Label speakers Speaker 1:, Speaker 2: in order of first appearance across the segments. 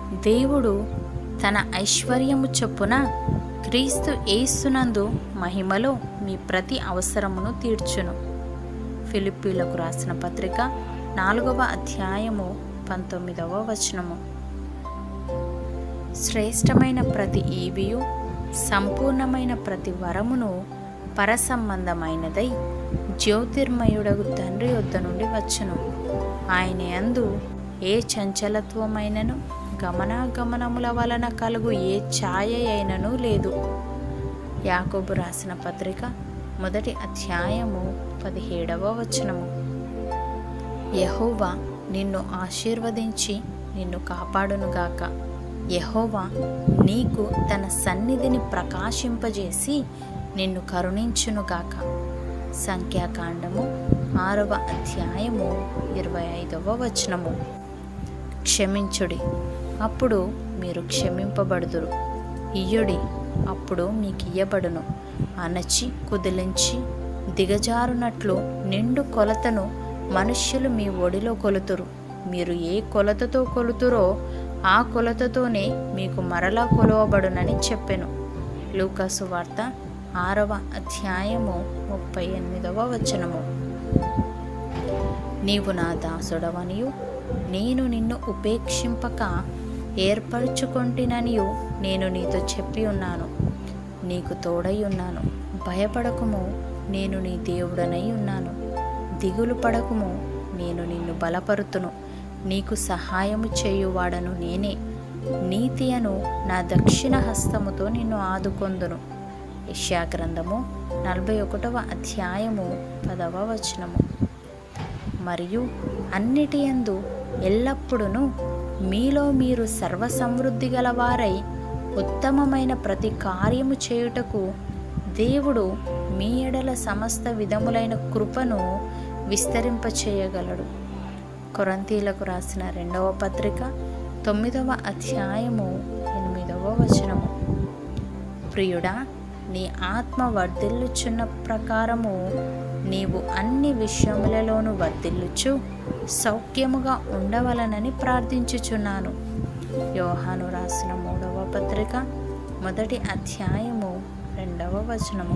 Speaker 1: దేవుడు తన ఐశ్వర్యము చొప్పున క్రీస్తు ఏస్తునందు మహిమలో మీ ప్రతి అవసరమును తీర్చును ఫిలిప్పీలకు రాసిన పత్రిక నాలుగవ అధ్యాయము పంతొమ్మిదవ వచనము శ్రేష్టమైన ప్రతి ఈవియు సంపూర్ణమైన ప్రతి వరమును పరసంబంధమైనదై జ్యోతిర్మయుడగు తండ్రి వద్ద నుండి వచ్చును ఆయన యందు ఏ చంచలత్వమైనను గమనాగమనముల వలన కలుగు ఏ ఛాయ అయినను లేదు యాకోబు రాసిన పత్రిక మొదటి అధ్యాయము పదిహేడవ వచనము యహోవా నిన్ను ఆశీర్వదించి నిన్ను కాపాడునుగాక యహోవా నీకు తన సన్నిధిని ప్రకాశింపజేసి నిన్ను కరుణించునుగాక సంఖ్యాకాండము ఆరవ అధ్యాయము ఇరవై ఐదవ వచనము క్షమించుడి అప్పుడు మీరు క్షమింపబడుదురు ఇయ్యుడి అప్పుడు మీకు ఇయ్యబడును అణచి కుదిలించి దిగజారునట్లు నిండు కొలతను మనుష్యులు మీ ఒడిలో కొలుతురు మీరు ఏ కొలతతో కొలుతురో ఆ కొలతతోనే మీకు మరలా కొలవబడునని చెప్పెను లూకాసు వార్త ఆరవ అధ్యాయము ముప్పై ఎనిమిదవ వచనము నీవు నా దాసుడవనియు నేను నిన్ను ఉపేక్షింపక ఏర్పరచుకొంటిననియు నేను నీతో చెప్పి ఉన్నాను నీకు తోడై ఉన్నాను భయపడకుము నేను నీ దేవుడనై ఉన్నాను దిగులు పడకుము నేను నిన్ను బలపరుతును నీకు సహాయము చేయువాడను నేనే నీతి అను నా దక్షిణ హస్తముతో నిన్ను ఆదుకొందును యెషయా గ్రంథము నలభై ఒకటవ అధ్యాయము పదవ వచనము మరియు అన్నిటి యందు ఎల్లప్పుడూ మీలో మీరు సర్వసమృద్ధి గలవారై ఉత్తమమైన ప్రతి కార్యము చేయుటకు దేవుడు మీ ఎడల సమస్త విధములైన కృపను విస్తరింపచేయగలడు కొరంతీలకు రాసిన రెండవ పత్రిక తొమ్మిదవ అధ్యాయము ఎనిమిదవ వచనము ప్రియుడా నీ ఆత్మ వర్ధిల్లుచున్న ప్రకారము నీవు అన్ని విషయములలోనూ వర్ధిల్లుచు సౌఖ్యముగా ఉండవలనని ప్రార్థించుచున్నాను యోహాను రాసిన మూడవ పత్రిక మొదటి అధ్యాయము రెండవ వచనము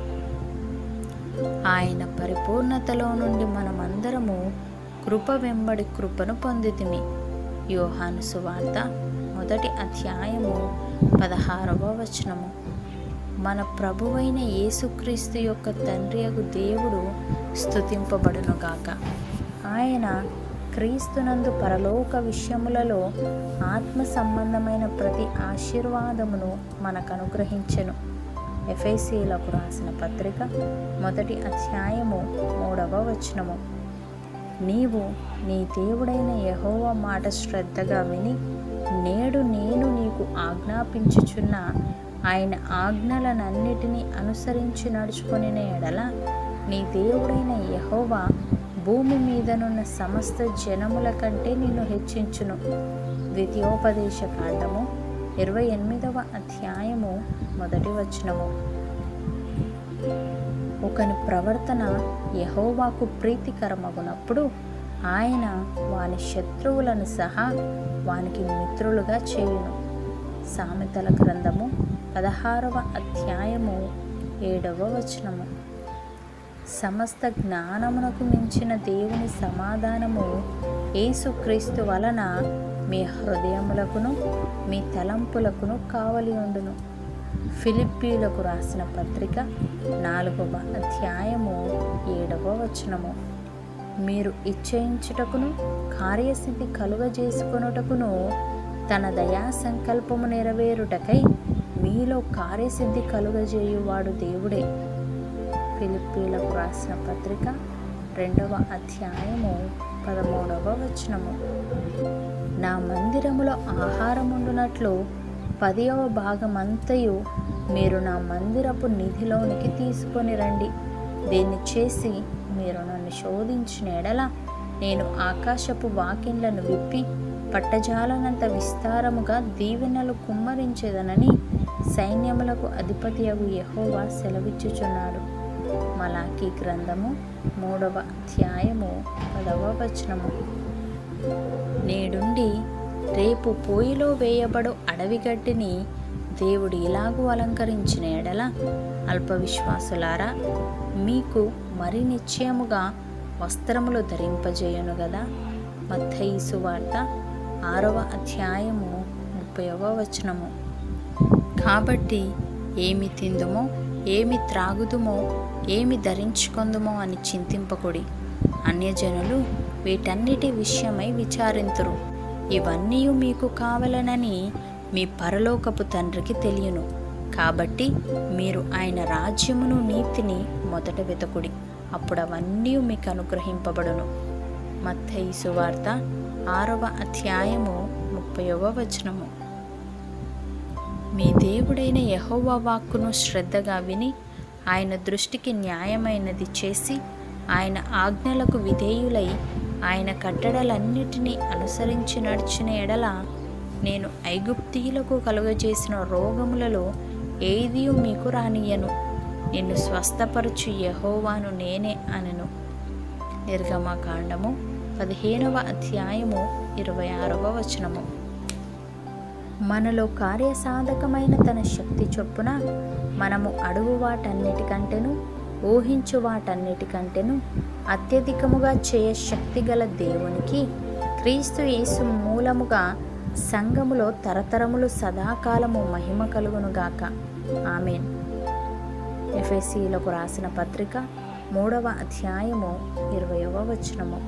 Speaker 1: ఆయన పరిపూర్ణతలో నుండి మనమందరము కృప వెంబడి కృపను పొందితిమి యోహాను సువార్త మొదటి అధ్యాయము పదహారవ వచనము మన ప్రభువైన యేసుక్రీస్తు యొక్క తండ్రి అగు దేవుడు స్తుతింపబడునుగాక ఆయన క్రీస్తునందు పరలోక విషయములలో ఆత్మ సంబంధమైన ప్రతి ఆశీర్వాదమును మనకు అనుగ్రహించెను ఎఫ్ఐసీలకు రాసిన పత్రిక మొదటి అధ్యాయము మూడవ వచనము నీవు నీ దేవుడైన యహోవ మాట శ్రద్ధగా విని నేడు నేను నీకు ఆజ్ఞాపించుచున్న ఆయన ఆజ్ఞలనన్నిటినీ అనుసరించి నడుచుకొని ఎడల నీ దేవుడైన యహోవా భూమి మీదనున్న సమస్త జనముల కంటే నిన్ను హెచ్చించును ద్వితీయోపదేశ కాండము ఇరవై ఎనిమిదవ అధ్యాయము మొదటి వచనము ఒకని ప్రవర్తన యహోవాకు ప్రీతికరమగునప్పుడు ఆయన వాని శత్రువులను సహా వానికి మిత్రులుగా చేయును సామెతల గ్రంథము పదహారవ అధ్యాయము ఏడవ వచనము సమస్త జ్ఞానమునకు మించిన దేవుని సమాధానము యేసుక్రీస్తు వలన మీ హృదయములకును మీ తలంపులకును కావలి ఉండును ఫిలిప్పీలకు రాసిన పత్రిక నాలుగవ అధ్యాయము ఏడవ వచనము మీరు ఇచ్చయించుటకును కార్యసిద్ధి కలుగజేసుకొనుటకును తన దయా సంకల్పము నెరవేరుటకై మీలో కార్యసిద్ధి కలుగజేయువాడు దేవుడే ఫిలిప్పీలకు రాసిన పత్రిక రెండవ అధ్యాయము పదమూడవ వచనము నా మందిరములో ఆహారముండునట్లు పదవ భాగమంతయు మీరు నా మందిరపు నిధిలోనికి తీసుకొని రండి దీన్ని చేసి మీరు నన్ను శోధించిన ఎడల నేను ఆకాశపు వాకిన్లను విప్పి పట్టజాలనంత విస్తారముగా దీవెనలు కుమ్మరించేదనని సైన్యములకు అధిపతి అగు యహోవా సెలవిచ్చుచున్నాడు మలాకీ గ్రంథము మూడవ అధ్యాయము పదవ వచనము నేడుండి రేపు రేపు పోయిలో వేయబడు అడవి గడ్డిని దేవుడు ఇలాగూ అలంకరించిన ఎడల అల్ప విశ్వాసులారా మీకు మరి నిశ్చయముగా వస్త్రములు ధరింపజేయను గదా మత్తయి వార్త ఆరవ అధ్యాయము ముప్పైవ వచనము కాబట్టి ఏమి తిందుమో ఏమి త్రాగుదుమో ఏమి ధరించుకొందుమో అని చింతింపకుడి అన్యజనులు వీటన్నిటి విషయమై విచారింతురు ఇవన్నీ మీకు కావలనని మీ పరలోకపు తండ్రికి తెలియను కాబట్టి మీరు ఆయన రాజ్యమును నీతిని మొదట వెతకుడి అప్పుడు అవన్నీ మీకు అనుగ్రహింపబడును మత్తయి సువార్త ఆరవ అధ్యాయము ముప్పైవ వచనము మీ దేవుడైన యహోవా వాక్కును శ్రద్ధగా విని ఆయన దృష్టికి న్యాయమైనది చేసి ఆయన ఆజ్ఞలకు విధేయులై ఆయన కట్టడలన్నిటినీ అనుసరించి నడిచిన ఎడల నేను ఐగుప్తీయులకు కలుగజేసిన రోగములలో ఏది మీకు రానియను నిన్ను స్వస్థపరచు యహోవాను నేనే అనను నిర్గమకాండము పదిహేనవ అధ్యాయము ఇరవై ఆరవ వచనము మనలో కార్యసాధకమైన తన శక్తి చొప్పున మనము అడుగు వాటన్నిటికంటేను ఊహించు వాటన్నిటికంటేను అత్యధికముగా చేయ శక్తి గల దేవునికి క్రీస్తు యేసు మూలముగా సంఘములో తరతరములు సదాకాలము మహిమ కలుగునుగాక ఆమెన్ ఎఫ్ఎస్సీలకు రాసిన పత్రిక మూడవ అధ్యాయము ఇరవయవ వచనము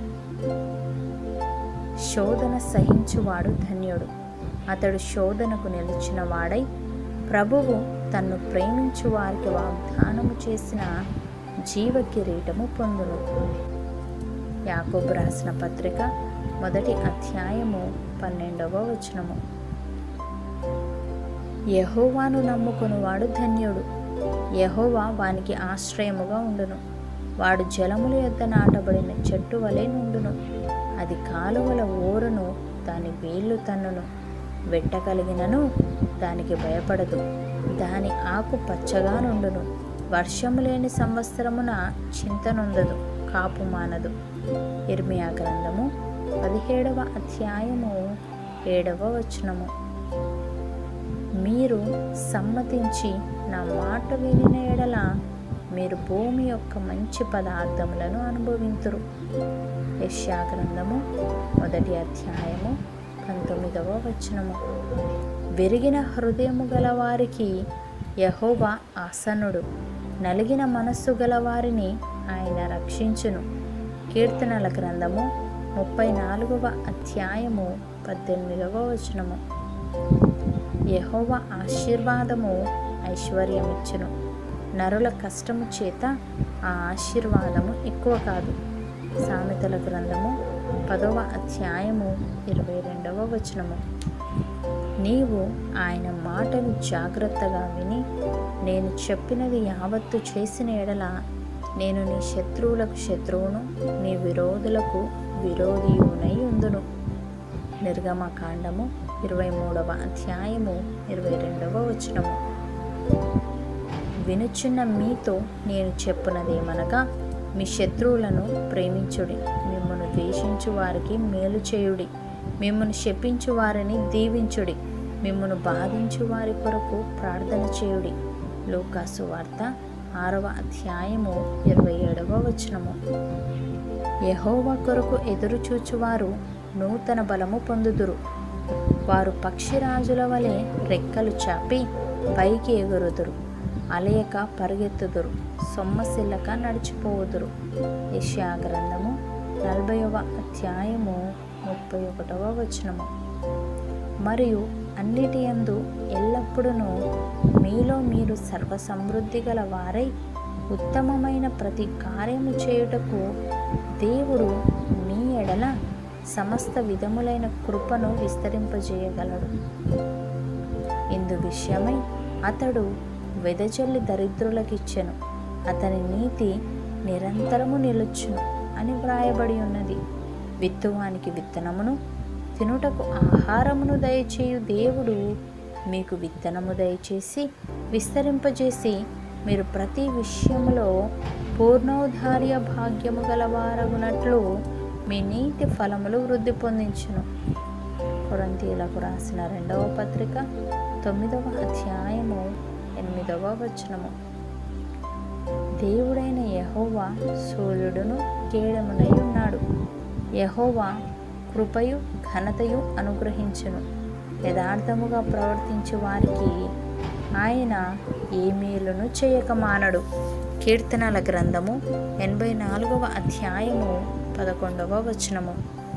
Speaker 1: శోధన సహించువాడు ధన్యుడు అతడు శోధనకు నిలిచిన వాడై ప్రభువు తన్ను ప్రేమించు వారికి వాగ్దానము చేసిన జీవ కిరీటము పొందును యాకోబు రాసిన పత్రిక మొదటి అధ్యాయము పన్నెండవ వచనము యహోవాను నమ్ముకునివాడు ధన్యుడు యహోవా వానికి ఆశ్రయముగా ఉండును వాడు జలముల యొద్ద నాటబడిన చెట్టు వలె నుండును అది కాలువల ఊరను దాని వేళ్ళు తన్నును వెట్టగలిగినను దానికి భయపడదు దాని ఆకు పచ్చగా నుండును వర్షము లేని సంవత్సరమున చింతనుందదు కాపు మానదు ఇర్మియా గ్రంథము పదిహేడవ అధ్యాయము ఏడవ వచనము మీరు సమ్మతించి నా మాట వినిన ఎడల మీరు భూమి యొక్క మంచి పదార్థములను అనుభవింతురు యశ్యా గ్రంథము మొదటి అధ్యాయము పంతొమ్మిదవ వచనము విరిగిన హృదయము గల వారికి యహోవా ఆసనుడు నలిగిన మనస్సు గల వారిని ఆయన రక్షించును కీర్తనల గ్రంథము ముప్పై నాలుగవ అధ్యాయము పద్దెనిమిదవ వచనము యహోవ ఆశీర్వాదము ఐశ్వర్యమిచ్చును నరుల కష్టము చేత ఆ ఆశీర్వాదము ఎక్కువ కాదు సామెతల గ్రంథము పదవ అధ్యాయము ఇరవై రెండవ వచనము నీవు ఆయన మాటను జాగ్రత్తగా విని నేను చెప్పినది యావత్తు చేసిన ఎడల నేను నీ శత్రువులకు శత్రువును నీ విరోధులకు విరోధియునై ఉందును నిర్గమకాండము ఇరవై మూడవ అధ్యాయము ఇరవై రెండవ వచనము వినుచున్న మీతో నేను చెప్పునదేమనగా మీ శత్రువులను ప్రేమించుడి మిమ్మల్ని ద్వేషించు వారికి మేలు చేయుడి మిమ్మల్ని శపించు వారిని దీవించుడి మిమ్మల్ని బాధించు వారి కొరకు ప్రార్థన చేయుడి లూకాసు వార్త ఆరవ అధ్యాయము ఇరవై ఏడవ వచనము యహోవా కొరకు ఎదురు చూచువారు నూతన బలము పొందుదురు వారు పక్షిరాజుల వలె రెక్కలు చాపి పైకి ఎగురుదురు అలయక పరిగెత్తుదురు సొమ్మసిల్లక నడిచిపోవుదురు యష్యా గ్రంథము నలభైవ అధ్యాయము ముప్పై ఒకటవ వచనము మరియు అన్నిటి యందు ఎల్లప్పుడూ మీలో మీరు సర్వ సమృద్ధి గల వారై ఉత్తమమైన ప్రతి కార్యము చేయుటకు దేవుడు మీ ఎడల సమస్త విధములైన కృపను విస్తరింపజేయగలడు ఇందు విషయమై అతడు వెదజల్లి దరిద్రులకిచ్చెను అతని నీతి నిరంతరము నిలుచును అని వ్రాయబడి ఉన్నది విత్తువానికి విత్తనమును తినుటకు ఆహారమును దయచేయు దేవుడు మీకు విత్తనము దయచేసి విస్తరింపజేసి మీరు ప్రతి విషయములో పూర్ణోధార్య భాగ్యము గలవారగునట్లు మీ నీటి ఫలములు వృద్ధి పొందించును కొరంతీలకు రాసిన రెండవ పత్రిక తొమ్మిదవ అధ్యాయము ఎనిమిదవ వచనము దేవుడైన యహోవా సూర్యుడును కేడమునై ఉన్నాడు యహోవా కృపయు ఘనతయు అనుగ్రహించును యథార్థముగా ప్రవర్తించు వారికి ఆయన ఏ మేలును చేయక మానడు కీర్తనల గ్రంథము ఎనభై నాలుగవ అధ్యాయము పదకొండవ వచనము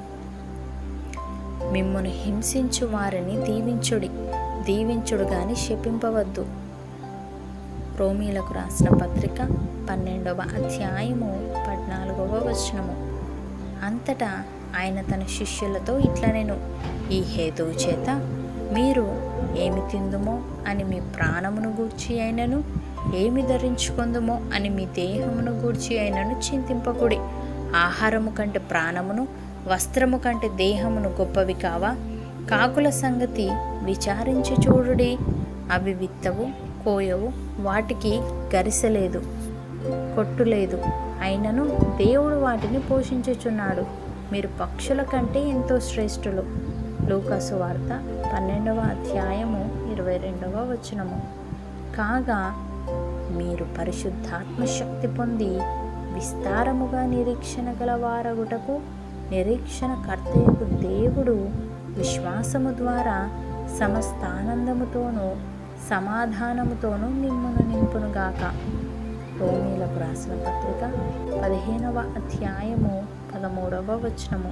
Speaker 1: మిమ్మును హింసించు వారిని దీవించుడి దీవించుడు గాని శపింపవద్దు రోమీలకు రాసిన పత్రిక పన్నెండవ అధ్యాయము పద్నాలుగవ వచనము అంతటా ఆయన తన శిష్యులతో ఇట్లా నేను ఈ హేతువు చేత మీరు ఏమి తిందుమో అని మీ ప్రాణమును గూర్చి అయినను ఏమి ధరించుకుందుమో అని మీ దేహమును గూర్చి అయినను చింతింపకుడి ఆహారము కంటే ప్రాణమును వస్త్రము కంటే దేహమును గొప్పవి కావా కాకుల సంగతి విచారించి చూడుడి అవి విత్తవు కోయవు వాటికి గరిసెలేదు కొట్టులేదు అయినను దేవుడు వాటిని పోషించుచున్నాడు మీరు పక్షుల కంటే ఎంతో శ్రేష్ఠులు లూకాసు వార్త పన్నెండవ అధ్యాయము ఇరవై రెండవ వచనము కాగా మీరు పరిశుద్ధాత్మ శక్తి పొంది విస్తారముగా నిరీక్షణ గలవారగుటకు నిరీక్షణ కర్తయ్యకు దేవుడు విశ్వాసము ద్వారా సమస్త ఆనందముతోనూ సమాధానముతోనూ మిమ్మును నింపునుగాక రోమీలకు రాసిన పత్రిక పదిహేనవ అధ్యాయము పదమూడవ వచనము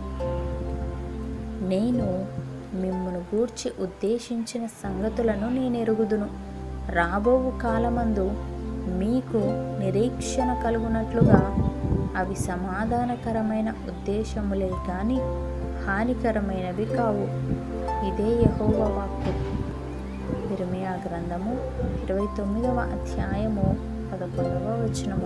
Speaker 1: నేను మిమ్మును గూర్చి ఉద్దేశించిన సంగతులను నేను ఎరుగుదును రాబోవు కాలమందు మీకు నిరీక్షణ కలుగునట్లుగా అవి సమాధానకరమైన ఉద్దేశములే కానీ హానికరమైనవి కావు ఇదే యహోవ వాక్కు ఇర్మియా గ్రంథము ఇరవై తొమ్మిదవ అధ్యాయము పదకొండవ వచనము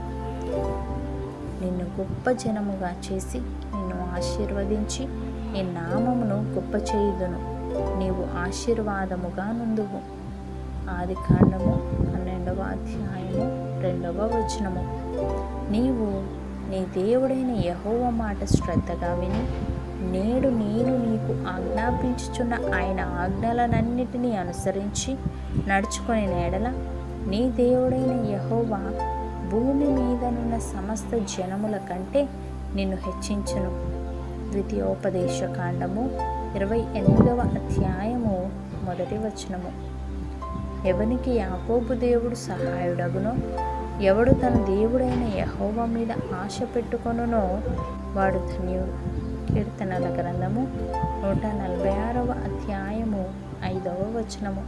Speaker 1: నిన్ను గొప్ప జనముగా చేసి నిన్ను ఆశీర్వదించి నీ నామమును గొప్ప చేయుదును నీవు ఆశీర్వాదముగా నుందువు ఆది కాండము పన్నెండవ అధ్యాయము రెండవ వచనము నీవు నీ దేవుడైన యహోవ మాట శ్రద్ధగా విని నేడు నేను నీకు ఆజ్ఞాపించుచున్న ఆయన ఆజ్ఞలనన్నిటినీ అనుసరించి నడుచుకొని నేడల నీ దేవుడైన యహోవా భూమి మీదనున్న సమస్త జనముల కంటే నిన్ను హెచ్చించును ద్వితీయోపదేశ కాండము ఇరవై ఎనిమిదవ అధ్యాయము మొదటి వచనము ఎవనికి యాకోబు దేవుడు సహాయుడగునో ఎవడు తన దేవుడైన యహోవ మీద ఆశ పెట్టుకొనునో వాడు ధన్యుడు కీర్తనల గ్రంథము నూట నలభై ఆరవ అధ్యాయము ఐదవ వచనము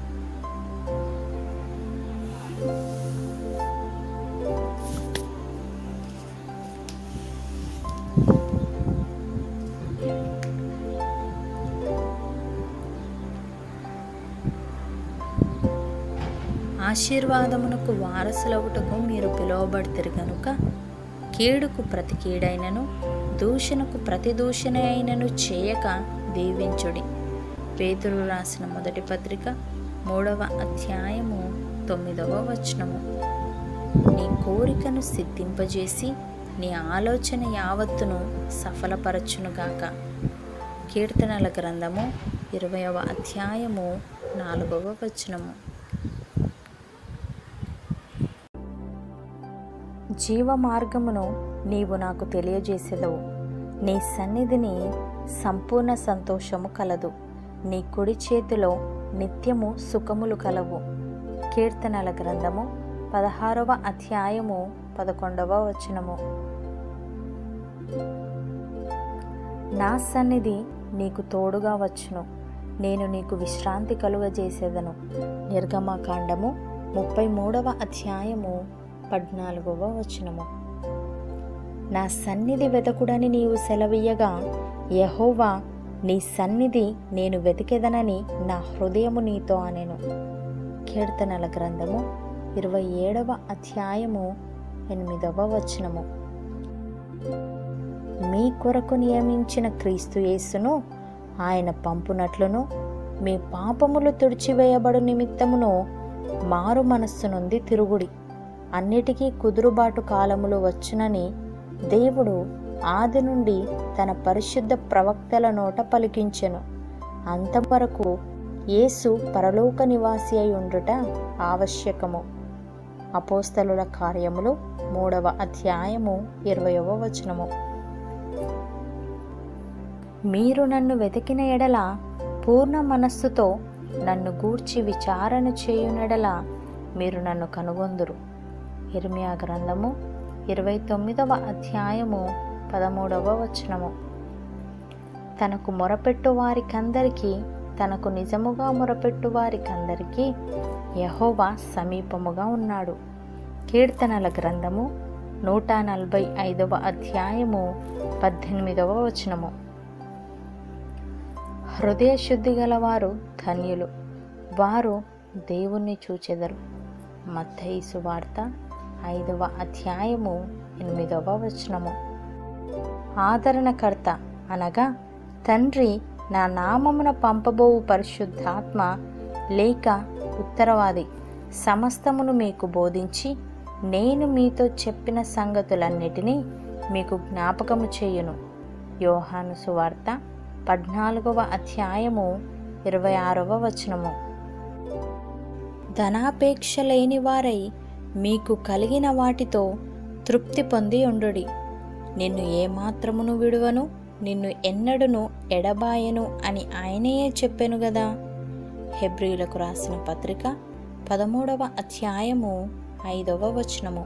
Speaker 1: ఆశీర్వాదమునకు వారసులవుటకు మీరు పిలువబడితే గనుక కీడుకు ప్రతి కీడైనను దూషణకు ప్రతి దూషణ అయినను చేయక దీవించుడి పేతురు రాసిన మొదటి పత్రిక మూడవ అధ్యాయము తొమ్మిదవ వచనము నీ కోరికను సిద్ధింపజేసి నీ ఆలోచన యావత్తును సఫలపరచునుగాక కీర్తనల గ్రంథము ఇరవయవ అధ్యాయము నాలుగవ వచనము జీవ మార్గమును నీవు నాకు తెలియజేసేదవు నీ సన్నిధిని సంపూర్ణ సంతోషము కలదు నీ కుడి చేతిలో నిత్యము సుఖములు కలవు కీర్తనల గ్రంథము పదహారవ అధ్యాయము పదకొండవ వచనము నా సన్నిధి నీకు తోడుగా వచ్చును నేను నీకు విశ్రాంతి కలుగజేసేదను నిర్గమకాండము ముప్పై మూడవ అధ్యాయము పద్నాలుగవ వచనము నా సన్నిధి వెతకుడని నీవు సెలవీయగా యహోవా నీ సన్నిధి నేను వెతికెదనని నా హృదయము నీతో అనెను కీర్తనల గ్రంథము ఇరవై ఏడవ అధ్యాయము ఎనిమిదవ వచనము మీ కొరకు నియమించిన క్రీస్తు యేసును ఆయన పంపునట్లును మీ పాపములు తుడిచివేయబడు నిమిత్తమును మారు మనస్సు నుండి తిరుగుడి అన్నిటికీ కుదురుబాటు కాలములు వచ్చునని దేవుడు ఆది నుండి తన పరిశుద్ధ ప్రవక్తల నోట పలికించెను అంతవరకు యేసు పరలోక నివాసి అయి ఉండుట ఆవశ్యకము అపోస్తలుల కార్యములు మూడవ అధ్యాయము ఇరవయవ వచనము మీరు నన్ను వెతికిన ఎడల పూర్ణ మనస్సుతో నన్ను గూర్చి విచారణ చేయునెడల మీరు నన్ను కనుగొందురు ఇర్మియా గ్రంథము ఇరవై తొమ్మిదవ అధ్యాయము పదమూడవ వచనము తనకు మొరపెట్టు వారికందరికీ తనకు నిజముగా మొరపెట్టు వారికందరికీ యహోవా సమీపముగా ఉన్నాడు కీర్తనల గ్రంథము నూట నలభై ఐదవ అధ్యాయము పద్దెనిమిదవ వచనము హృదయ శుద్ధి గలవారు ధన్యులు వారు దేవుణ్ణి చూచెదరు మత్తయి సువార్త ఐదవ అధ్యాయము ఎనిమిదవ వచనము ఆదరణకర్త అనగా తండ్రి నా నామమున పంపబోవు పరిశుద్ధాత్మ లేక ఉత్తరవాది సమస్తమును మీకు బోధించి నేను మీతో చెప్పిన సంగతులన్నిటినీ మీకు జ్ఞాపకము చేయును యోహాను సువార్త పద్నాలుగవ అధ్యాయము ఇరవై ఆరవ వచనము ధనాపేక్ష లేని వారై మీకు కలిగిన వాటితో తృప్తి పొంది ఉండుడి నిన్ను ఏమాత్రమును విడువను నిన్ను ఎన్నడును ఎడబాయను అని ఆయనయే చెప్పెను గదా హెబ్రియులకు రాసిన పత్రిక పదమూడవ అధ్యాయము ఐదవ వచనము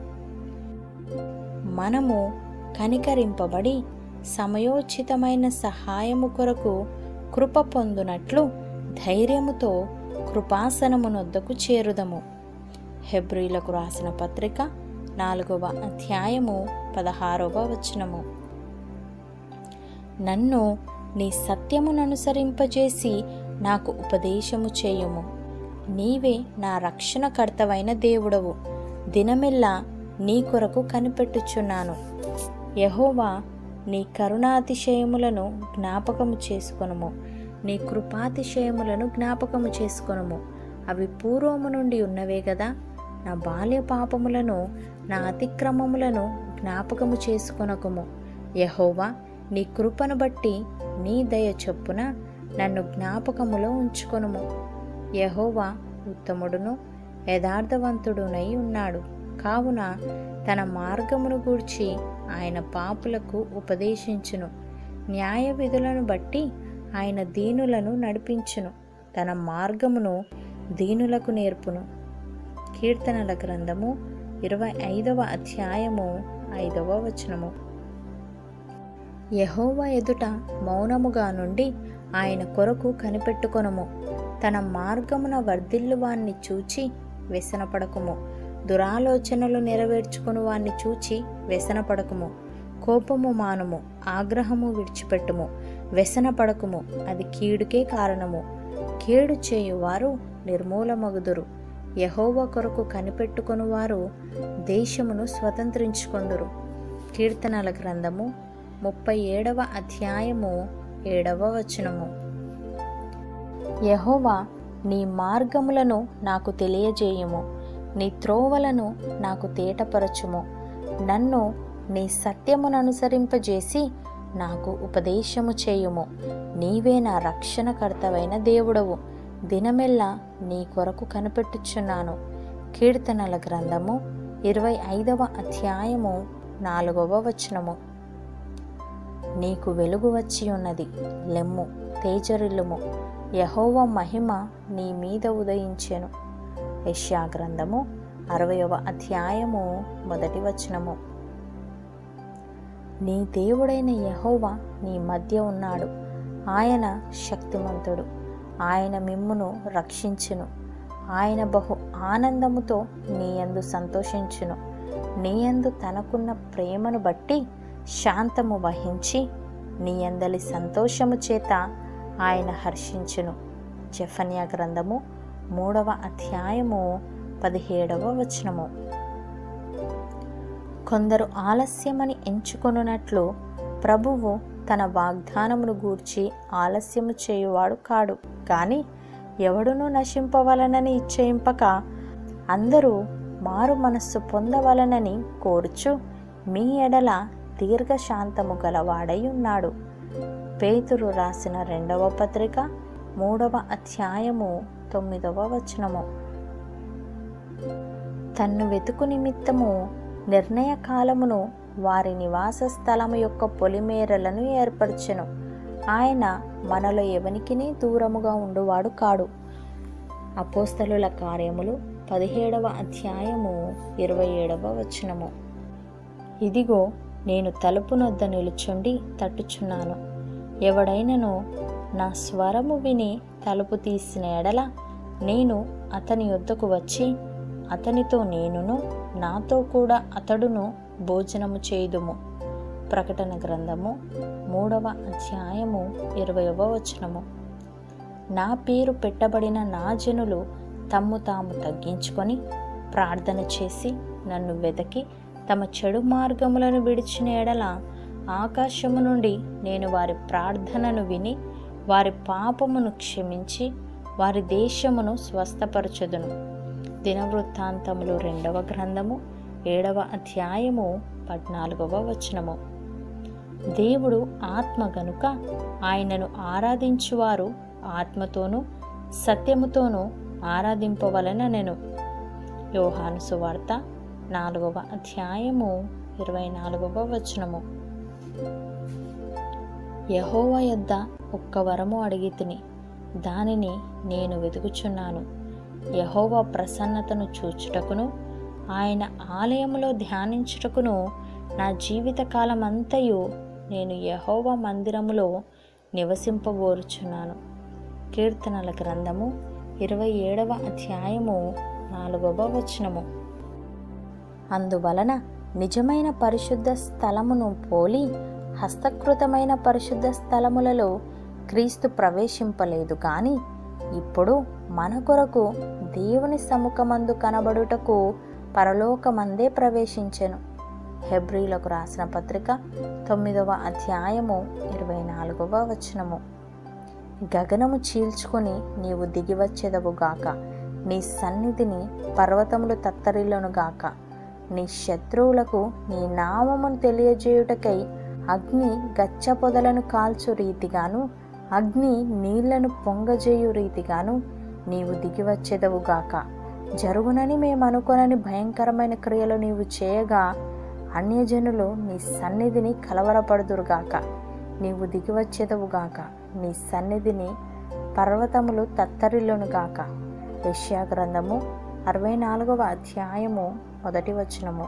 Speaker 1: మనము కనికరింపబడి సమయోచితమైన సహాయము కొరకు కృప పొందునట్లు ధైర్యముతో కృపాసనమునొద్దకు చేరుదము హెబ్రిలకు రాసిన పత్రిక నాలుగవ అధ్యాయము పదహారవ వచనము నన్ను నీ సత్యముననుసరింపజేసి నాకు ఉపదేశము చేయుము నీవే నా రక్షణకర్తవైన దేవుడవు దినమెల్లా నీ కొరకు కనిపెట్టుచున్నాను యహోవా నీ కరుణాతిశయములను జ్ఞాపకము చేసుకొనుము నీ కృపాతిశయములను జ్ఞాపకము చేసుకొనుము అవి పూర్వము నుండి ఉన్నవే కదా నా బాల్య పాపములను నా అతిక్రమములను జ్ఞాపకము చేసుకొనకుము యహోవా నీ కృపను బట్టి నీ దయ చొప్పున నన్ను జ్ఞాపకములో ఉంచుకొనుము యహోవా ఉత్తముడును యథార్థవంతుడునై ఉన్నాడు కావున తన మార్గమును గూర్చి ఆయన పాపులకు ఉపదేశించును న్యాయ విధులను బట్టి ఆయన దీనులను నడిపించును తన మార్గమును దీనులకు నేర్పును కీర్తనల గ్రంథము ఇరవై ఐదవ అధ్యాయము ఐదవ వచనము యహోవా ఎదుట మౌనముగా నుండి ఆయన కొరకు కనిపెట్టుకొనుము తన మార్గమున వర్ధిల్లు వాణ్ణి చూచి వ్యసనపడకుము దురాలోచనలు నెరవేర్చుకుని వాణ్ణి చూచి వ్యసనపడకుము కోపము మానుము ఆగ్రహము విడిచిపెట్టుము వ్యసనపడకుము అది కీడుకే కారణము కీడు చేయువారు నిర్మూలమగుదురు యహోవ కొరకు కనిపెట్టుకుని వారు దేశమును స్వతంత్రించుకొందురు కీర్తనల గ్రంథము ముప్పై ఏడవ అధ్యాయము ఏడవ వచనము యహోవా నీ మార్గములను నాకు తెలియజేయుము నీ త్రోవలను నాకు తేటపరచుము నన్ను నీ సత్యముననుసరింపజేసి నాకు ఉపదేశము చేయుము నీవే నా రక్షణకర్తవైన దేవుడవు దినమెల్లా నీ కొరకు కనిపెట్టుచున్నాను కీర్తనల గ్రంథము ఇరవై ఐదవ అధ్యాయము నాలుగవ వచనము నీకు వెలుగు వచ్చి ఉన్నది లెమ్ము తేజరిల్లుము యహోవ మహిమ నీ మీద ఉదయించెను యష్యా గ్రంథము అరవయవ అధ్యాయము మొదటి వచనము నీ దేవుడైన యహోవా నీ మధ్య ఉన్నాడు ఆయన శక్తిమంతుడు ఆయన మిమ్మును రక్షించును ఆయన బహు ఆనందముతో నీయందు సంతోషించును నీయందు తనకున్న ప్రేమను బట్టి శాంతము వహించి నీయందలి సంతోషము చేత ఆయన హర్షించును జఫన్యా గ్రంథము మూడవ అధ్యాయము పదిహేడవ వచనము కొందరు ఆలస్యమని ఎంచుకొనున్నట్లు ప్రభువు తన వాగ్దానమును గూర్చి ఆలస్యము చేయువాడు కాడు కానీ ఎవడునూ నశింపవలనని ఇచ్చయింపక అందరూ మారు మనస్సు పొందవలనని కోరుచు మీ ఎడల దీర్ఘశాంతము గలవాడై ఉన్నాడు పేతురు రాసిన రెండవ పత్రిక మూడవ అధ్యాయము తొమ్మిదవ వచనము తన్ను వెతుకు నిమిత్తము నిర్ణయ కాలమును వారి నివాస స్థలము యొక్క పొలిమేరలను ఏర్పరచెను ఆయన మనలో ఎవనికిని దూరముగా ఉండువాడు కాడు అపోస్తలుల కార్యములు పదిహేడవ అధ్యాయము ఇరవై ఏడవ వచనము ఇదిగో నేను తలుపు నొద్ద నిలుచుండి తట్టుచున్నాను ఎవడైనను నా స్వరము విని తలుపు తీసిన ఎడల నేను అతని యొద్దకు వచ్చి అతనితో నేనును నాతో కూడా అతడును భోజనము చేయుదుము ప్రకటన గ్రంథము మూడవ అధ్యాయము ఇరవయవ వచనము నా పేరు పెట్టబడిన నా జనులు తమ్ము తాము తగ్గించుకొని ప్రార్థన చేసి నన్ను వెతకి తమ చెడు మార్గములను విడిచిన ఎడల ఆకాశము నుండి నేను వారి ప్రార్థనను విని వారి పాపమును క్షమించి వారి దేశమును స్వస్థపరచుదును దినవృత్తాంతములు రెండవ గ్రంథము ఏడవ అధ్యాయము పద్నాలుగవ వచనము దేవుడు ఆత్మ గనుక ఆయనను ఆరాధించువారు ఆత్మతోనూ సత్యముతోనూ ఆరాధింపవలననెను యోహాను సువార్త నాలుగవ అధ్యాయము ఇరవై నాలుగవ వచనము యహోవ యొద్ద ఒక్క వరము అడిగి తిని దానిని నేను వెతుకుచున్నాను యహోవ ప్రసన్నతను చూచుటకును ఆయన ఆలయములో ధ్యానించుటకును నా జీవితకాలమంతయు నేను యహోవ మందిరములో నివసింపగోరుచున్నాను కీర్తనల గ్రంథము ఇరవై ఏడవ అధ్యాయము నాలుగవ వచనము అందువలన నిజమైన పరిశుద్ధ స్థలమును పోలి హస్తకృతమైన పరిశుద్ధ స్థలములలో క్రీస్తు ప్రవేశింపలేదు కానీ ఇప్పుడు మన కొరకు దేవుని సముఖమందు కనబడుటకు పరలోకమందే ప్రవేశించెను హెబ్రీలకు రాసిన పత్రిక తొమ్మిదవ అధ్యాయము ఇరవై నాలుగవ వచనము గగనము చీల్చుకొని నీవు దిగివచ్చెదవుగాక నీ సన్నిధిని పర్వతములు తత్తరిల్లునుగాక నీ శత్రువులకు నీ నామమును తెలియజేయుటకై అగ్ని గచ్చ పొదలను కాల్చు రీతిగాను అగ్ని నీళ్లను పొంగజేయు రీతిగాను నీవు దిగివచ్చెదవుగాక జరుగునని మేము అనుకొనని భయంకరమైన క్రియలు నీవు చేయగా అన్యజనులు నీ సన్నిధిని కలవరపడుదురుగాక నీవు దిగివచ్చేదవుగాక నీ సన్నిధిని పర్వతములు తత్తరిల్లునుగాక యెషయా గ్రంథము అరవై నాలుగవ అధ్యాయము మొదటి వచనము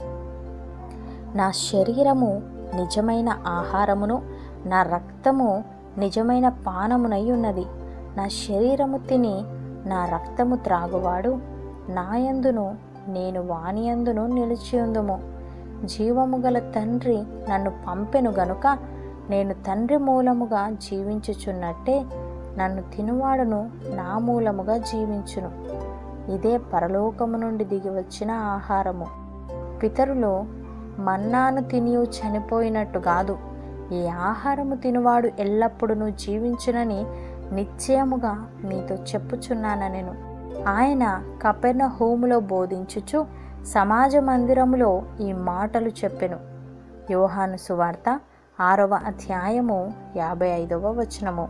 Speaker 1: నా శరీరము నిజమైన ఆహారమును నా రక్తము నిజమైన పానమునై ఉన్నది నా శరీరము తిని నా రక్తము త్రాగువాడు నాయందును నేను వానియందును నిలిచియుందుము జీవము గల తండ్రి నన్ను పంపెను గనుక నేను తండ్రి మూలముగా జీవించుచున్నట్టే నన్ను తినువాడును నా మూలముగా జీవించును ఇదే పరలోకము నుండి దిగి వచ్చిన ఆహారము పితరులు మన్నాను తినియు చనిపోయినట్టు కాదు ఈ ఆహారము తినువాడు ఎల్లప్పుడూ జీవించునని నిశ్చయముగా మీతో చెప్పుచున్నాను నేను ఆయన కపెర్ణ హోములో బోధించుచు సమాజ మందిరములో ఈ మాటలు చెప్పెను యోహాను సువార్త ఆరవ అధ్యాయము యాభై ఐదవ వచనము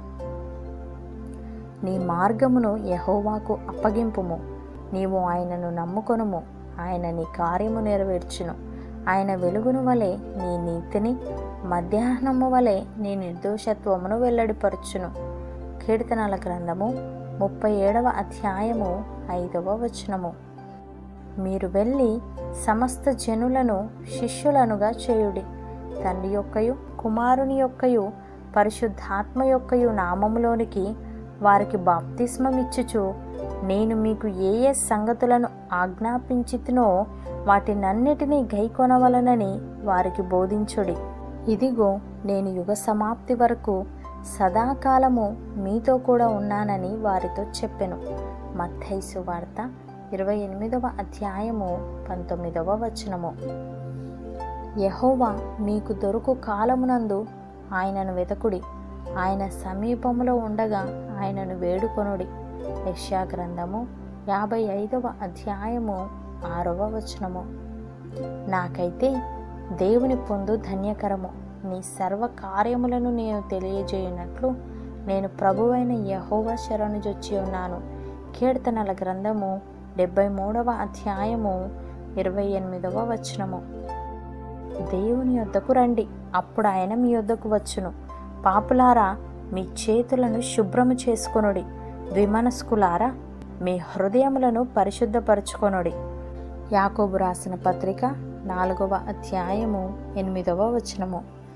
Speaker 1: నీ మార్గమును యహోవాకు అప్పగింపుము నీవు ఆయనను నమ్ముకొనుము ఆయన నీ కార్యము నెరవేర్చును ఆయన వెలుగును వలె నీ నీతిని మధ్యాహ్నము వలె నీ నిర్దోషత్వమును వెల్లడిపరచును కీర్తనల గ్రంథము ముప్పై ఏడవ అధ్యాయము ఐదవ వచనము మీరు వెళ్ళి సమస్త జనులను శిష్యులనుగా చేయుడి తండ్రి యొక్కయు కుమారుని యొక్కయు పరిశుద్ధాత్మ యొక్కయు నామములోనికి వారికి బాప్తిస్మమిచ్చుచు నేను మీకు ఏ ఏ సంగతులను ఆజ్ఞాపించితినో వాటినన్నిటినీ గైకొనవలనని వారికి బోధించుడి ఇదిగో నేను యుగ సమాప్తి వరకు సదాకాలము మీతో కూడా ఉన్నానని వారితో చెప్పెను మత్తైసు వార్త ఇరవై ఎనిమిదవ అధ్యాయము పంతొమ్మిదవ వచనము యహోవా మీకు దొరుకు కాలమునందు ఆయనను వెతకుడి ఆయన సమీపములో ఉండగా ఆయనను వేడుకొనుడి యెషయా గ్రంథము యాభై ఐదవ అధ్యాయము ఆరవ వచనము నాకైతే దేవుని పొందు ధన్యకరము నీ సర్వ కార్యములను నేను తెలియజేయనట్లు నేను ప్రభువైన యహోవా శరణుజొచ్చి ఉన్నాను కీర్తనల గ్రంథము డెబ్బై మూడవ అధ్యాయము ఇరవై ఎనిమిదవ వచనము దేవుని యొద్దకు రండి అప్పుడు ఆయన మీ యొద్దకు వచ్చును పాపులారా మీ చేతులను శుభ్రము చేసుకొనుడి ద్విమనస్కులారా మీ హృదయములను పరిశుద్ధపరచుకొనుడి యాకోబు రాసిన పత్రిక నాలుగవ అధ్యాయము ఎనిమిదవ వచనము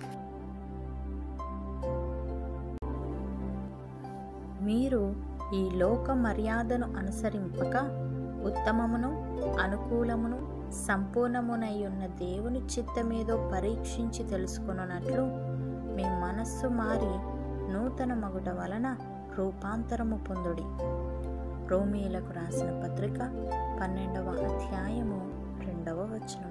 Speaker 1: మీరు ఈ లోక మర్యాదను అనుసరింపక ఉత్తమమును అనుకూలమును సంపూర్ణమునై ఉన్న దేవుని చిత్తమేదో పరీక్షించి తెలుసుకొనున్నట్లు మీ మనస్సు మారి నూతన మగుట వలన రూపాంతరము పొందుడి రోమీలకు రాసిన పత్రిక పన్నెండవ అధ్యాయము రెండవ వచనము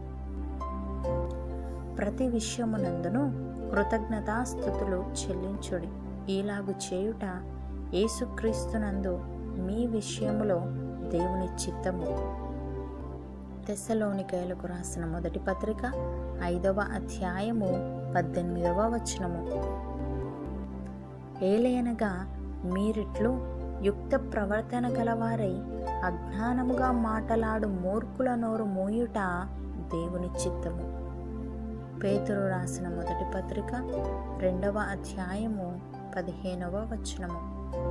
Speaker 1: ప్రతి విషయమునందును కృతజ్ఞతాస్థుతులు చెల్లించుడి ఈలాగు చేయుట యేసుక్రీస్తునందు మీ విషయములో దేవుని చిత్తము తెస్సలోనికాయలకు రాసిన మొదటి పత్రిక ఐదవ అధ్యాయము పద్దెనిమిదవ వచనము ఏలయనగా మీరిట్లు యుక్త ప్రవర్తన గలవారై అజ్ఞానముగా మాటలాడు మూర్ఖుల నోరు మూయుట దేవుని చిత్తము పేతురు రాసిన మొదటి పత్రిక రెండవ అధ్యాయము పదిహేనవ వచనము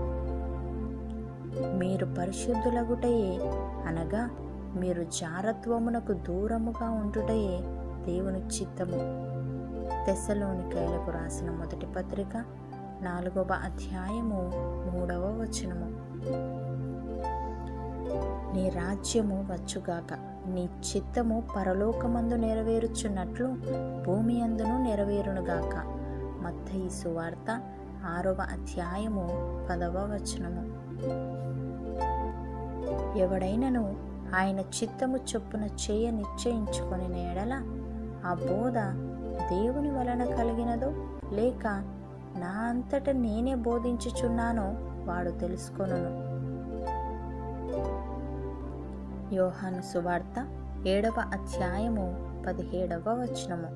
Speaker 1: మీరు పరిశుద్ధులగుటయే అనగా మీరు జారత్వమునకు దూరముగా ఉండుటయే దేవుని చిత్తము తెస్సలోనికాయలకు రాసిన మొదటి పత్రిక నాలుగవ అధ్యాయము మూడవ వచనము నీ రాజ్యము వచ్చుగాక నీ చిత్తము పరలోకమందు నెరవేరుచున్నట్లు భూమి అందును నెరవేరునుగాక మత్తయి సువార్త ఆరవ అధ్యాయము పదవ వచనము ఎవడైనను ఆయన చిత్తము చొప్పున చేయ నిశ్చయించుకొని నేడల ఆ బోధ దేవుని వలన కలిగినదో లేక నా అంతట నేనే బోధించుచున్నానో వాడు తెలుసుకొనును యోహాను సువార్త ఏడవ అధ్యాయము పదిహేడవ వచనము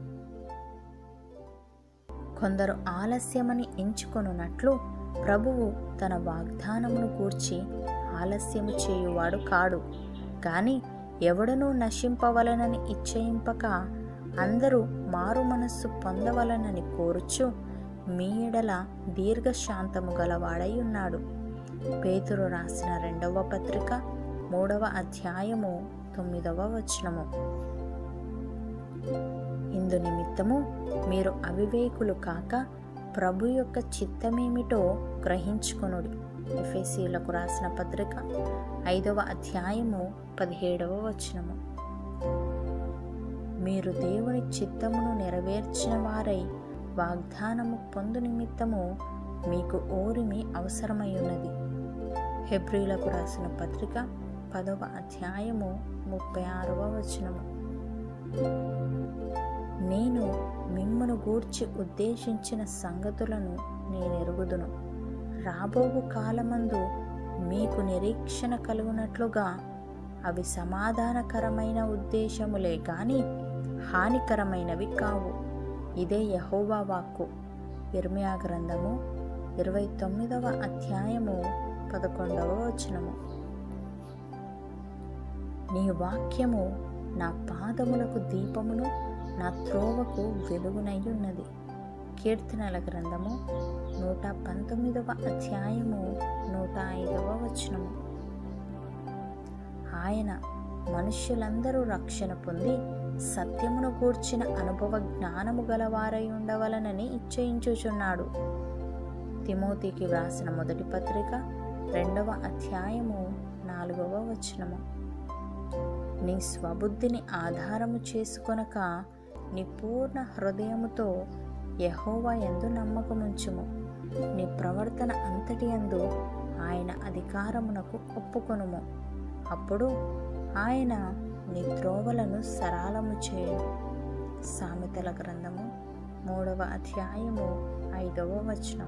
Speaker 1: కొందరు ఆలస్యమని ఎంచుకొనున్నట్లు ప్రభువు తన వాగ్దానమును కూర్చి ఆలస్యము చేయువాడు కాడు గాని ఎవడనూ నశింపవలనని ఇచ్చయింపక అందరూ మారు మనస్సు పొందవలనని కోరుచు మీ ఎడల దీర్ఘశాంతము గలవాడై ఉన్నాడు పేతురు రాసిన రెండవ పత్రిక మూడవ అధ్యాయము తొమ్మిదవ వచనము ఇందు నిమిత్తము మీరు అవివేకులు కాక ప్రభు యొక్క చిత్తమేమిటో గ్రహించుకొనుడి ఎఫ్ఎసీలకు రాసిన పత్రిక ఐదవ అధ్యాయము పదిహేడవ వచనము మీరు దేవుని చిత్తమును నెరవేర్చిన వారై వాగ్దానము పొందు నిమిత్తము మీకు ఓరిమి అవసరమై ఉన్నది హెబ్రిలకు రాసిన పత్రిక పదవ అధ్యాయము ముప్పై ఆరవ వచనము నేను మిమ్మను గూర్చి ఉద్దేశించిన సంగతులను నేనెరుగుదును రాబోవు కాలమందు మీకు నిరీక్షణ కలుగునట్లుగా అవి సమాధానకరమైన ఉద్దేశములే గాని హానికరమైనవి కావు ఇదే యహోవా వాక్కు ఇర్మియా గ్రంథము ఇరవై తొమ్మిదవ అధ్యాయము పదకొండవ వచనము నీ వాక్యము నా పాదములకు దీపమును నా త్రోవకు వెలుగునై ఉన్నది కీర్తనల గ్రంథము నూట పంతొమ్మిదవ అధ్యాయము నూట ఐదవ వచనము ఆయన మనుష్యులందరూ రక్షణ పొంది సత్యమును గూర్చిన అనుభవ జ్ఞానము గలవారై ఉండవలనని ఇచ్చయించుచున్నాడు తిమోతికి వ్రాసిన మొదటి పత్రిక రెండవ అధ్యాయము నాలుగవ వచనము నీ స్వబుద్ధిని ఆధారము చేసుకొనక నీ పూర్ణ హృదయముతో యహోవా ఎందు నమ్మకముంచుము నీ ప్రవర్తన అంతటి యందు ఆయన అధికారమునకు ఒప్పుకొనుము అప్పుడు ఆయన నీ త్రోవలను సరాలము చేయను సామెతల గ్రంథము మూడవ అధ్యాయము ఐదవ వచనం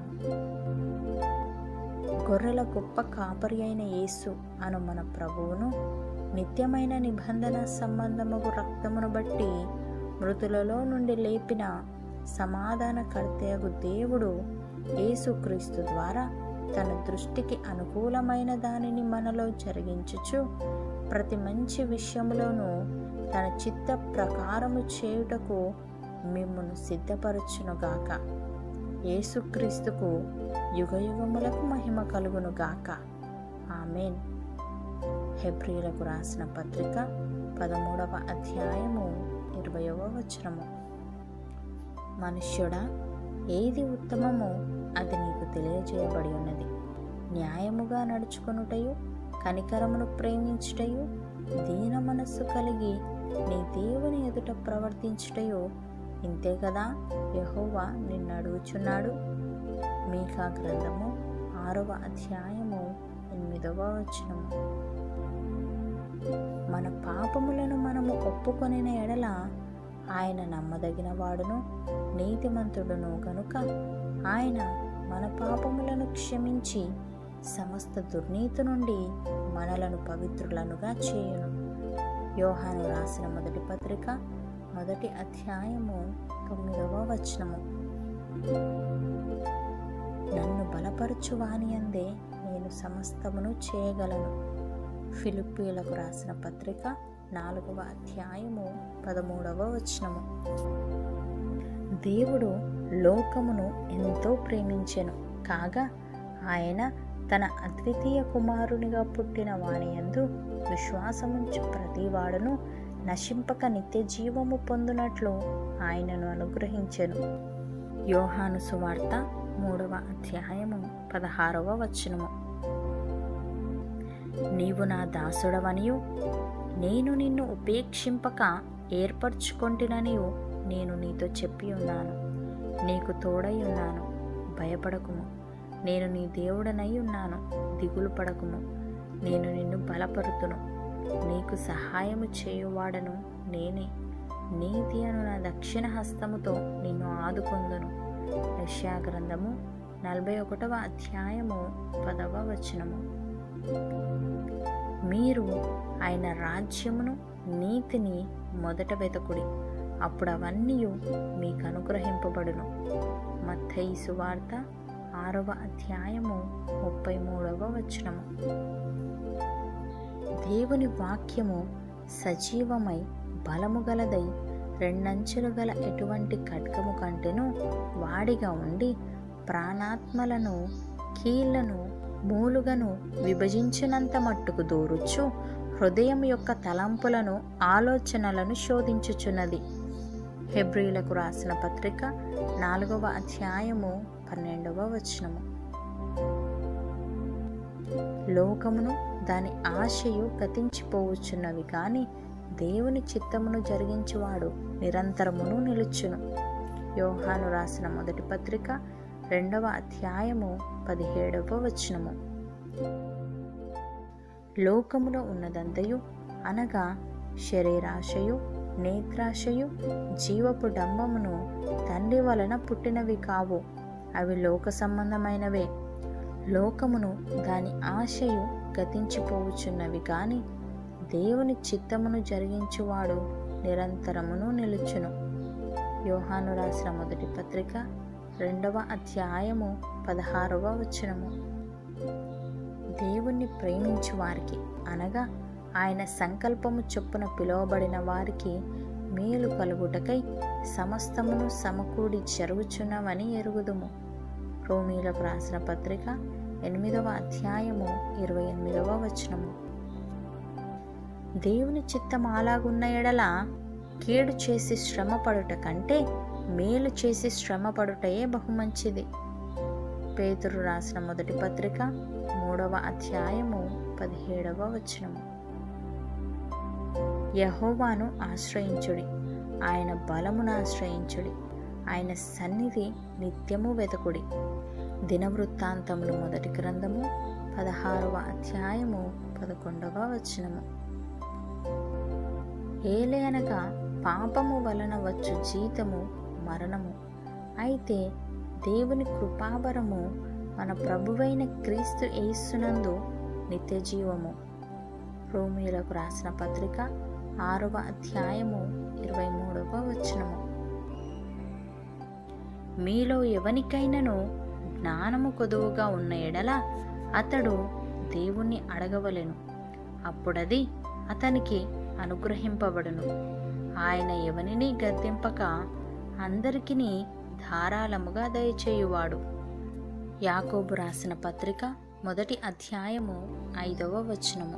Speaker 1: గొర్రెల గొప్ప కాపరి అయిన యేసు అను మన ప్రభువును నిత్యమైన నిబంధన సంబంధముగు రక్తమును బట్టి మృతులలో నుండి లేపిన సమాధానకర్తయగు దేవుడు యేసుక్రీస్తు ద్వారా తన దృష్టికి అనుకూలమైన దానిని మనలో జరిగించుచు ప్రతి మంచి విషయంలోనూ తన చిత్త ప్రకారము చేయుటకు మిమ్మును సిద్ధపరచునుగాక యేసుక్రీస్తుకు యుగయుగములకు మహిమ కలుగునుగాక ఆమెన్ హెబ్రిలకు రాసిన పత్రిక పదమూడవ అధ్యాయము ఇరవయవ వచనము మనుష్యుడా ఏది ఉత్తమమో అది నీకు తెలియజేయబడి ఉన్నది న్యాయముగా నడుచుకొనుటయు కనికరమును ప్రేమించుటయు దీన మనస్సు కలిగి నీ దేవుని ఎదుట ప్రవర్తించుటయు ఇంతే కదా యహోవా నిన్ను అడుగుచున్నాడు మీకా గ్రంథము ఆరవ అధ్యాయము ఎనిమిదవ వచనము మన పాపములను మనము ఒప్పుకొనిన ఎడల ఆయన నమ్మదగిన వాడును నీతిమంతుడును గనుక ఆయన మన పాపములను క్షమించి సమస్త దుర్నీతి నుండి మనలను పవిత్రులనుగా చేయును యోహాను రాసిన మొదటి పత్రిక మొదటి అధ్యాయము తొమ్మిదవ వచనము నన్ను బలపరచు వాని అందే నేను సమస్తమును చేయగలను ఫిలిప్పీలకు రాసిన పత్రిక నాలుగవ అధ్యాయము పదమూడవ వచనము దేవుడు లోకమును ఎంతో ప్రేమించెను కాగా ఆయన తన అద్వితీయ కుమారునిగా పుట్టిన వాని యందు విశ్వాసముంచు ప్రతివాడును నశింపక నిత్య జీవము పొందునట్లు ఆయనను అనుగ్రహించెను యోహాను సువార్త మూడవ అధ్యాయము పదహారవ వచనము నీవు నా దాసుడవనియు నేను నిన్ను ఉపేక్షింపక ఏర్పరచుకొంటిననియు నేను నీతో చెప్పి ఉన్నాను నీకు తోడై ఉన్నాను భయపడకుము నేను నీ దేవుడనై ఉన్నాను దిగులు పడకుము నేను నిన్ను బలపరుతును నీకు సహాయము చేయువాడను నేనే నీతి అను నా దక్షిణ హస్తముతో నిన్ను ఆదుకొందును యెషయా గ్రంథము నలభై ఒకటవ అధ్యాయము పదవ వచనము మీరు ఆయన రాజ్యమును నీతిని మొదట వెతకుడి అప్పుడు అవన్నీ మీకు అనుగ్రహింపబడును మత్తయి సువార్త ఆరవ అధ్యాయము ముప్పై మూడవ వచనము దేవుని వాక్యము సజీవమై బలము గలదై రెండంచులు గల ఎటువంటి ఖడ్గము కంటెను వాడిగా ఉండి ప్రాణాత్మలను కీళ్లను మూలుగను విభజించినంత మట్టుకు దూరుచు హృదయం యొక్క తలంపులను ఆలోచనలను శోధించుచున్నది హెబ్రిలకు రాసిన పత్రిక నాలుగవ అధ్యాయము పన్నెండవ వచనము లోకమును దాని ఆశయు గతించిపోవచ్చున్నవి కానీ దేవుని చిత్తమును జరిగించువాడు నిరంతరమును నిలుచును యోహాను రాసిన మొదటి పత్రిక రెండవ అధ్యాయము పదిహేడవ వచనము లోకములో ఉన్నదంతయు అనగా శరీరాశయు నేత్రాశయు జీవపు డంబమును తండ్రి వలన పుట్టినవి కావు అవి లోక సంబంధమైనవే లోకమును దాని ఆశయు గతించిపోవచ్చున్నవి కానీ దేవుని చిత్తమును జరిగించువాడు నిరంతరమును నిలుచును యోహాను రాసిన మొదటి పత్రిక రెండవ అధ్యాయము పదహారవ వచనము దేవుణ్ణి ప్రేమించు వారికి అనగా ఆయన సంకల్పము చొప్పున పిలువబడిన వారికి మేలు కలుగుటకై సమస్తమును సమకూడి జరుగుచున్నవని ఎరుగుదుము రోమీలకు రాసిన పత్రిక ఎనిమిదవ అధ్యాయము ఇరవై ఎనిమిదవ వచనము దేవుని చిత్తం అలాగున్న ఎడల కీడు చేసి శ్రమపడుట కంటే మేలు చేసి శ్రమపడుటయే బహుమంచిది పేతురు రాసిన మొదటి పత్రిక మూడవ అధ్యాయము పదిహేడవ వచనము యహోవాను ఆశ్రయించుడి ఆయన బలమును ఆశ్రయించుడి ఆయన సన్నిధి నిత్యము వెతకుడి దినవృత్తాంతములు మొదటి గ్రంథము పదహారవ అధ్యాయము పదకొండవ వచనము ఏలయనగా పాపము వలన వచ్చు జీతము మరణము అయితే దేవుని కృపావరము మన ప్రభువైన క్రీస్తు యేసునందు నిత్య జీవము రోమిలకు రాసిన పత్రిక ఆరవ అధ్యాయము ఇరవై మూడవ వచనము మీలో ఎవనికైనను జ్ఞానము కొదువుగా ఉన్న ఎడల అతడు దేవుణ్ణి అడగవలెను అప్పుడది అతనికి అనుగ్రహింపబడును ఆయన ఎవనిని గద్దింపక అందరికిని ధారాళముగా దయచేయువాడు యాకోబు రాసిన పత్రిక మొదటి అధ్యాయము ఐదవ వచనము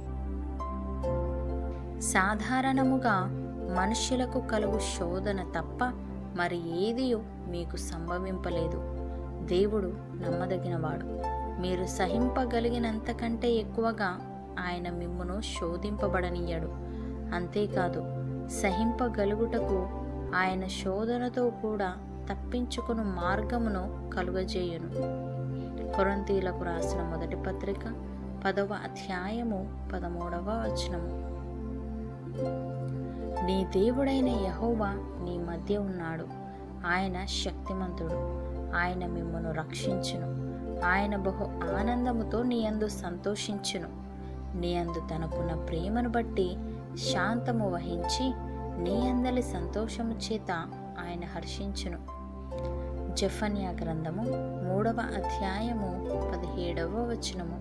Speaker 1: సాధారణముగా మనుష్యులకు కలుగు శోధన తప్ప మరి ఏదియో మీకు సంభవింపలేదు దేవుడు నమ్మదగినవాడు మీరు సహింపగలిగినంతకంటే ఎక్కువగా ఆయన మిమ్మును శోధింపబడనీయడు అంతేకాదు సహింపగలుగుటకు ఆయన శోధనతో కూడా తప్పించుకుని మార్గమును కలుగజేయును కొరంతీలకు రాసిన మొదటి పత్రిక పదవ అధ్యాయము పదమూడవ వచనము నీ దేవుడైన యహోవా నీ మధ్య ఉన్నాడు ఆయన శక్తిమంతుడు ఆయన మిమ్మను రక్షించును ఆయన బహు ఆనందముతో నీ అందు సంతోషించును నీ అందు తనకున్న ప్రేమను బట్టి శాంతము వహించి నీ అందలి సంతోషము చేత ఆయన హర్షించును జఫన్యా గ్రంథము మూడవ అధ్యాయము పదిహేడవ వచనము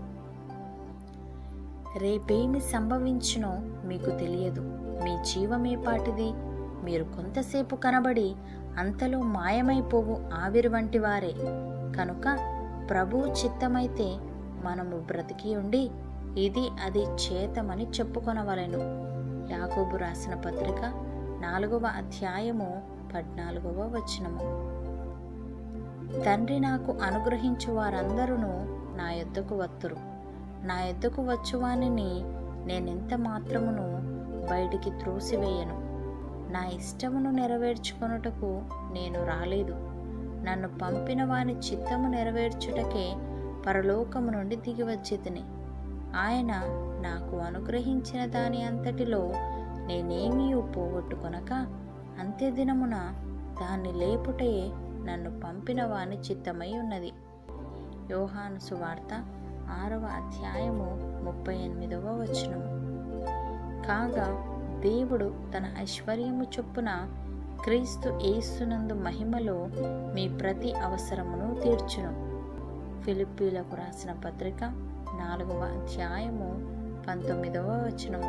Speaker 1: రేపేమి సంభవించునో మీకు తెలియదు మీ జీవమే పాటిది మీరు కొంతసేపు కనబడి అంతలో మాయమైపోవు ఆవిరి వంటి వారే కనుక ప్రభు చిత్తమైతే మనము బ్రతికి ఉండి ఇది అది చేతమని చెప్పుకొనవలెను యాకోబు రాసిన పత్రిక నాలుగవ అధ్యాయము పద్నాలుగవ వచనము తండ్రి నాకు అనుగ్రహించు వారందరూ నా యొద్దకు వత్తురు నా యొద్దకు వచ్చువానిని నేనెంత మాత్రమును బయటికి త్రోసివేయను నా ఇష్టమును నెరవేర్చుకొనుటకు నేను రాలేదు నన్ను పంపిన వాని చిత్తము నెరవేర్చుటకే పరలోకము నుండి దిగివచ్చి తిని ఆయన నాకు అనుగ్రహించిన దాని అంతటిలో నేనేమీ పోగొట్టుకొనక అంత్యదినమున దాన్ని లేపుటయే నన్ను పంపిన వాని చిత్తమై ఉన్నది యోహాను సువార్త ఆరవ అధ్యాయము ముప్పై ఎనిమిదవ వచనము కాగా దేవుడు తన ఐశ్వర్యము చొప్పున క్రీస్తు యేసునందు మహిమలో మీ ప్రతి అవసరమును తీర్చును ఫిలిప్పీలకు రాసిన పత్రిక నాలుగవ అధ్యాయము పంతొమ్మిదవ వచనము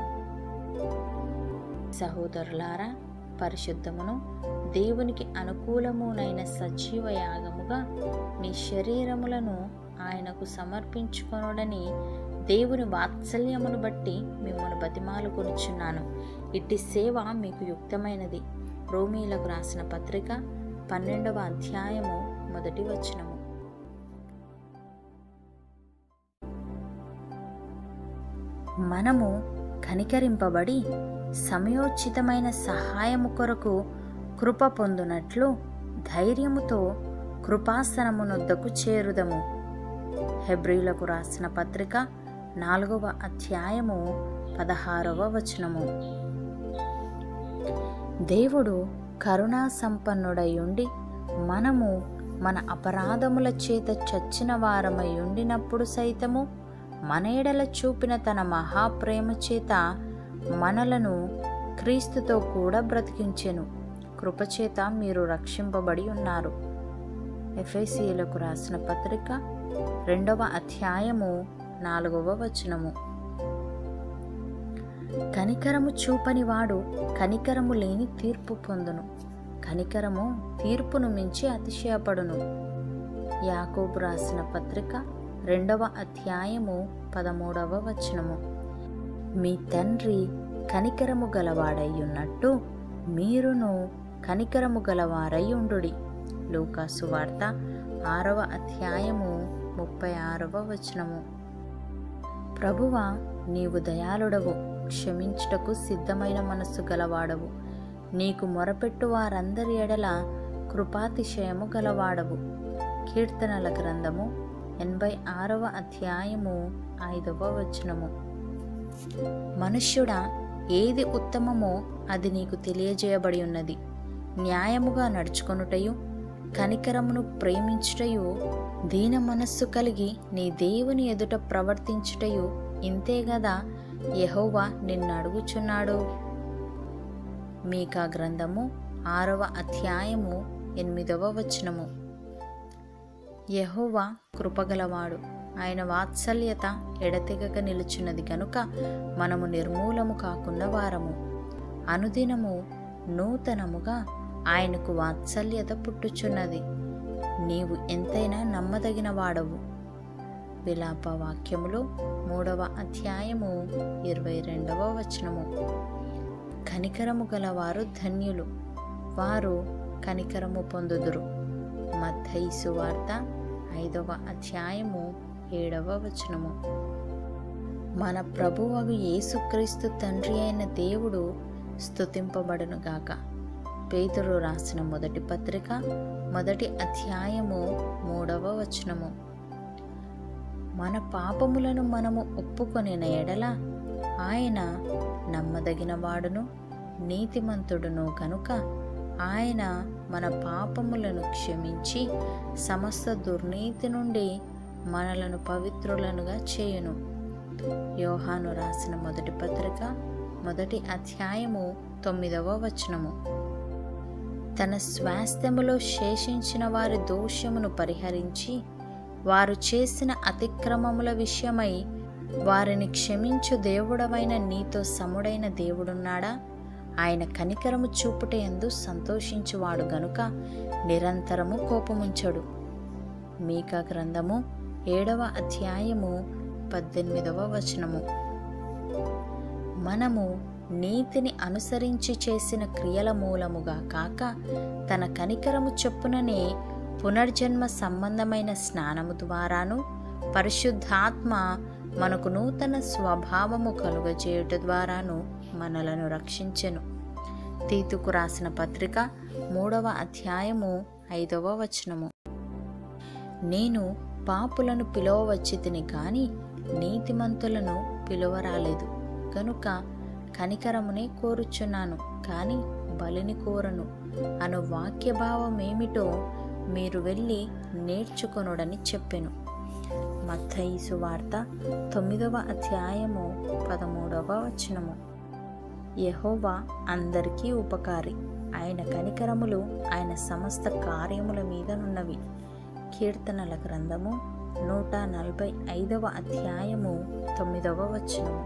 Speaker 1: సహోదరులారా పరిశుద్ధమును దేవునికి అనుకూలమునైన సజీవ యాగముగా మీ శరీరములను ఆయనకు సమర్పించుకొనుడని దేవుని వాత్సల్యమును బట్టి మిమ్మల్ని బతిమాలు కొనుచున్నాను ఇట్టి సేవ మీకు యుక్తమైనది రోమీలకు రాసిన పత్రిక పన్నెండవ అధ్యాయము మొదటి వచనము మనము కనికరింపబడి సమయోచితమైన సహాయము కొరకు కృప పొందునట్లు ధైర్యముతో కృపాసనమునొద్దకు చేరుదము హెబ్రిలకు రాసిన పత్రిక నాలుగవ అధ్యాయము పదహారవ వచనము దేవుడు కరుణా సంపన్నుడయుండి మనము మన అపరాధముల చేత చచ్చిన వారమై ఉండినప్పుడు సైతము మన ఎడల చూపిన తన మహాప్రేమ చేత మనలను క్రీస్తుతో కూడా బ్రతికించెను కృపచేత మీరు రక్షింపబడి ఉన్నారు ఎఫ్ఎసీలకు రాసిన పత్రిక రెండవ అధ్యాయము నాలుగవ వచనము కనికరము చూపని వాడు కనికరము లేని తీర్పు పొందును కనికరము తీర్పును మించి అతిశయపడును యాకోబు రాసిన పత్రిక రెండవ అధ్యాయము పదమూడవ వచనము మీ తండ్రి కనికరము గలవాడై ఉన్నట్టు మీరును కనికరము గలవారై ఉండుడి లూకాసు వార్త ఆరవ అధ్యాయము ముప్పై ఆరవ వచనము ప్రభువా నీవు దయాళుడవు క్షమించుటకు సిద్ధమైన మనస్సు గలవాడవు నీకు మొరపెట్టు వారందరి ఎడల కృపాతిశయము గలవాడవు కీర్తనల గ్రంథము ఎనభై ఆరవ అధ్యాయము ఐదవ వచనము మనుష్యుడా ఏది ఉత్తమమో అది నీకు తెలియజేయబడి ఉన్నది న్యాయముగా నడుచుకొనుటయు కనికరమును ప్రేమించుటయు దీన మనస్సు కలిగి నీ దేవుని ఎదుట ప్రవర్తించుటయు ఇంతే గదా యహోవా నిన్ను అడుగుచున్నాడు మీకా గ్రంథము ఆరవ అధ్యాయము ఎనిమిదవ వచనము యెహోవా కృపగలవాడు ఆయన వాత్సల్యత ఎడతెగక నిలుచున్నది గనుక మనము నిర్మూలము కాకున్న వారము అనుదినము నూతనముగా ఆయనకు వాత్సల్యత పుట్టుచున్నది నీవు ఎంతైనా నమ్మదగిన వాడవు విలాప వాక్యములో మూడవ అధ్యాయము ఇరవై రెండవ వచనము కనికరము గలవారు ధన్యులు వారు కనికరము పొందుదురు మత్తయి వార్త ఐదవ అధ్యాయము ఏడవ వచనము మన ప్రభువగు యేసుక్రీస్తు తండ్రి అయిన దేవుడు స్తుతింపబడునుగాక పేతురు రాసిన మొదటి పత్రిక మొదటి అధ్యాయము మూడవ వచనము మన పాపములను మనము ఒప్పుకొనిన ఎడల ఆయన నమ్మదగిన వాడును నీతిమంతుడును కనుక ఆయన మన పాపములను క్షమించి సమస్త దుర్నీతి నుండి మనలను పవిత్రులనుగా చేయును యోహాను రాసిన మొదటి పత్రిక మొదటి అధ్యాయము తొమ్మిదవ వచనము తన స్వాస్థ్యములో శేషించిన వారి దోషమును పరిహరించి వారు చేసిన అతిక్రమముల విషయమై వారిని క్షమించు దేవుడవైన నీతో సముడైన దేవుడున్నాడా ఆయన కనికరము చూపుట ఎందు సంతోషించువాడు గనుక నిరంతరము కోపముంచడు మీకా గ్రంథము ఏడవ అధ్యాయము పద్దెనిమిదవ వచనము మనము నీతిని అనుసరించి చేసిన క్రియల మూలముగా కాక తన కనికరము చొప్పుననే పునర్జన్మ సంబంధమైన స్నానము ద్వారాను పరిశుద్ధాత్మ మనకు నూతన స్వభావము కలుగజేయుట ద్వారాను మనలను రక్షించెను తీతుకు రాసిన పత్రిక మూడవ అధ్యాయము ఐదవ వచనము నేను పాపులను పిలువవచ్చి తిని కాని నీతిమంతులను పిలువరాలేదు గనుక కనికరమునే కోరుచున్నాను కాని బలిని కోరను అను వాక్యభావమేమిటో మీరు వెళ్ళి నేర్చుకొనుడని చెప్పెను మత్తయి సువార్త తొమ్మిదవ అధ్యాయము పదమూడవ వచనము యెహోవా అందరికీ ఉపకారి ఆయన కనికరములు ఆయన సమస్త కార్యముల మీదనున్నవి కీర్తనల గ్రంథము నూట నలభై ఐదవ అధ్యాయము తొమ్మిదవ వచనము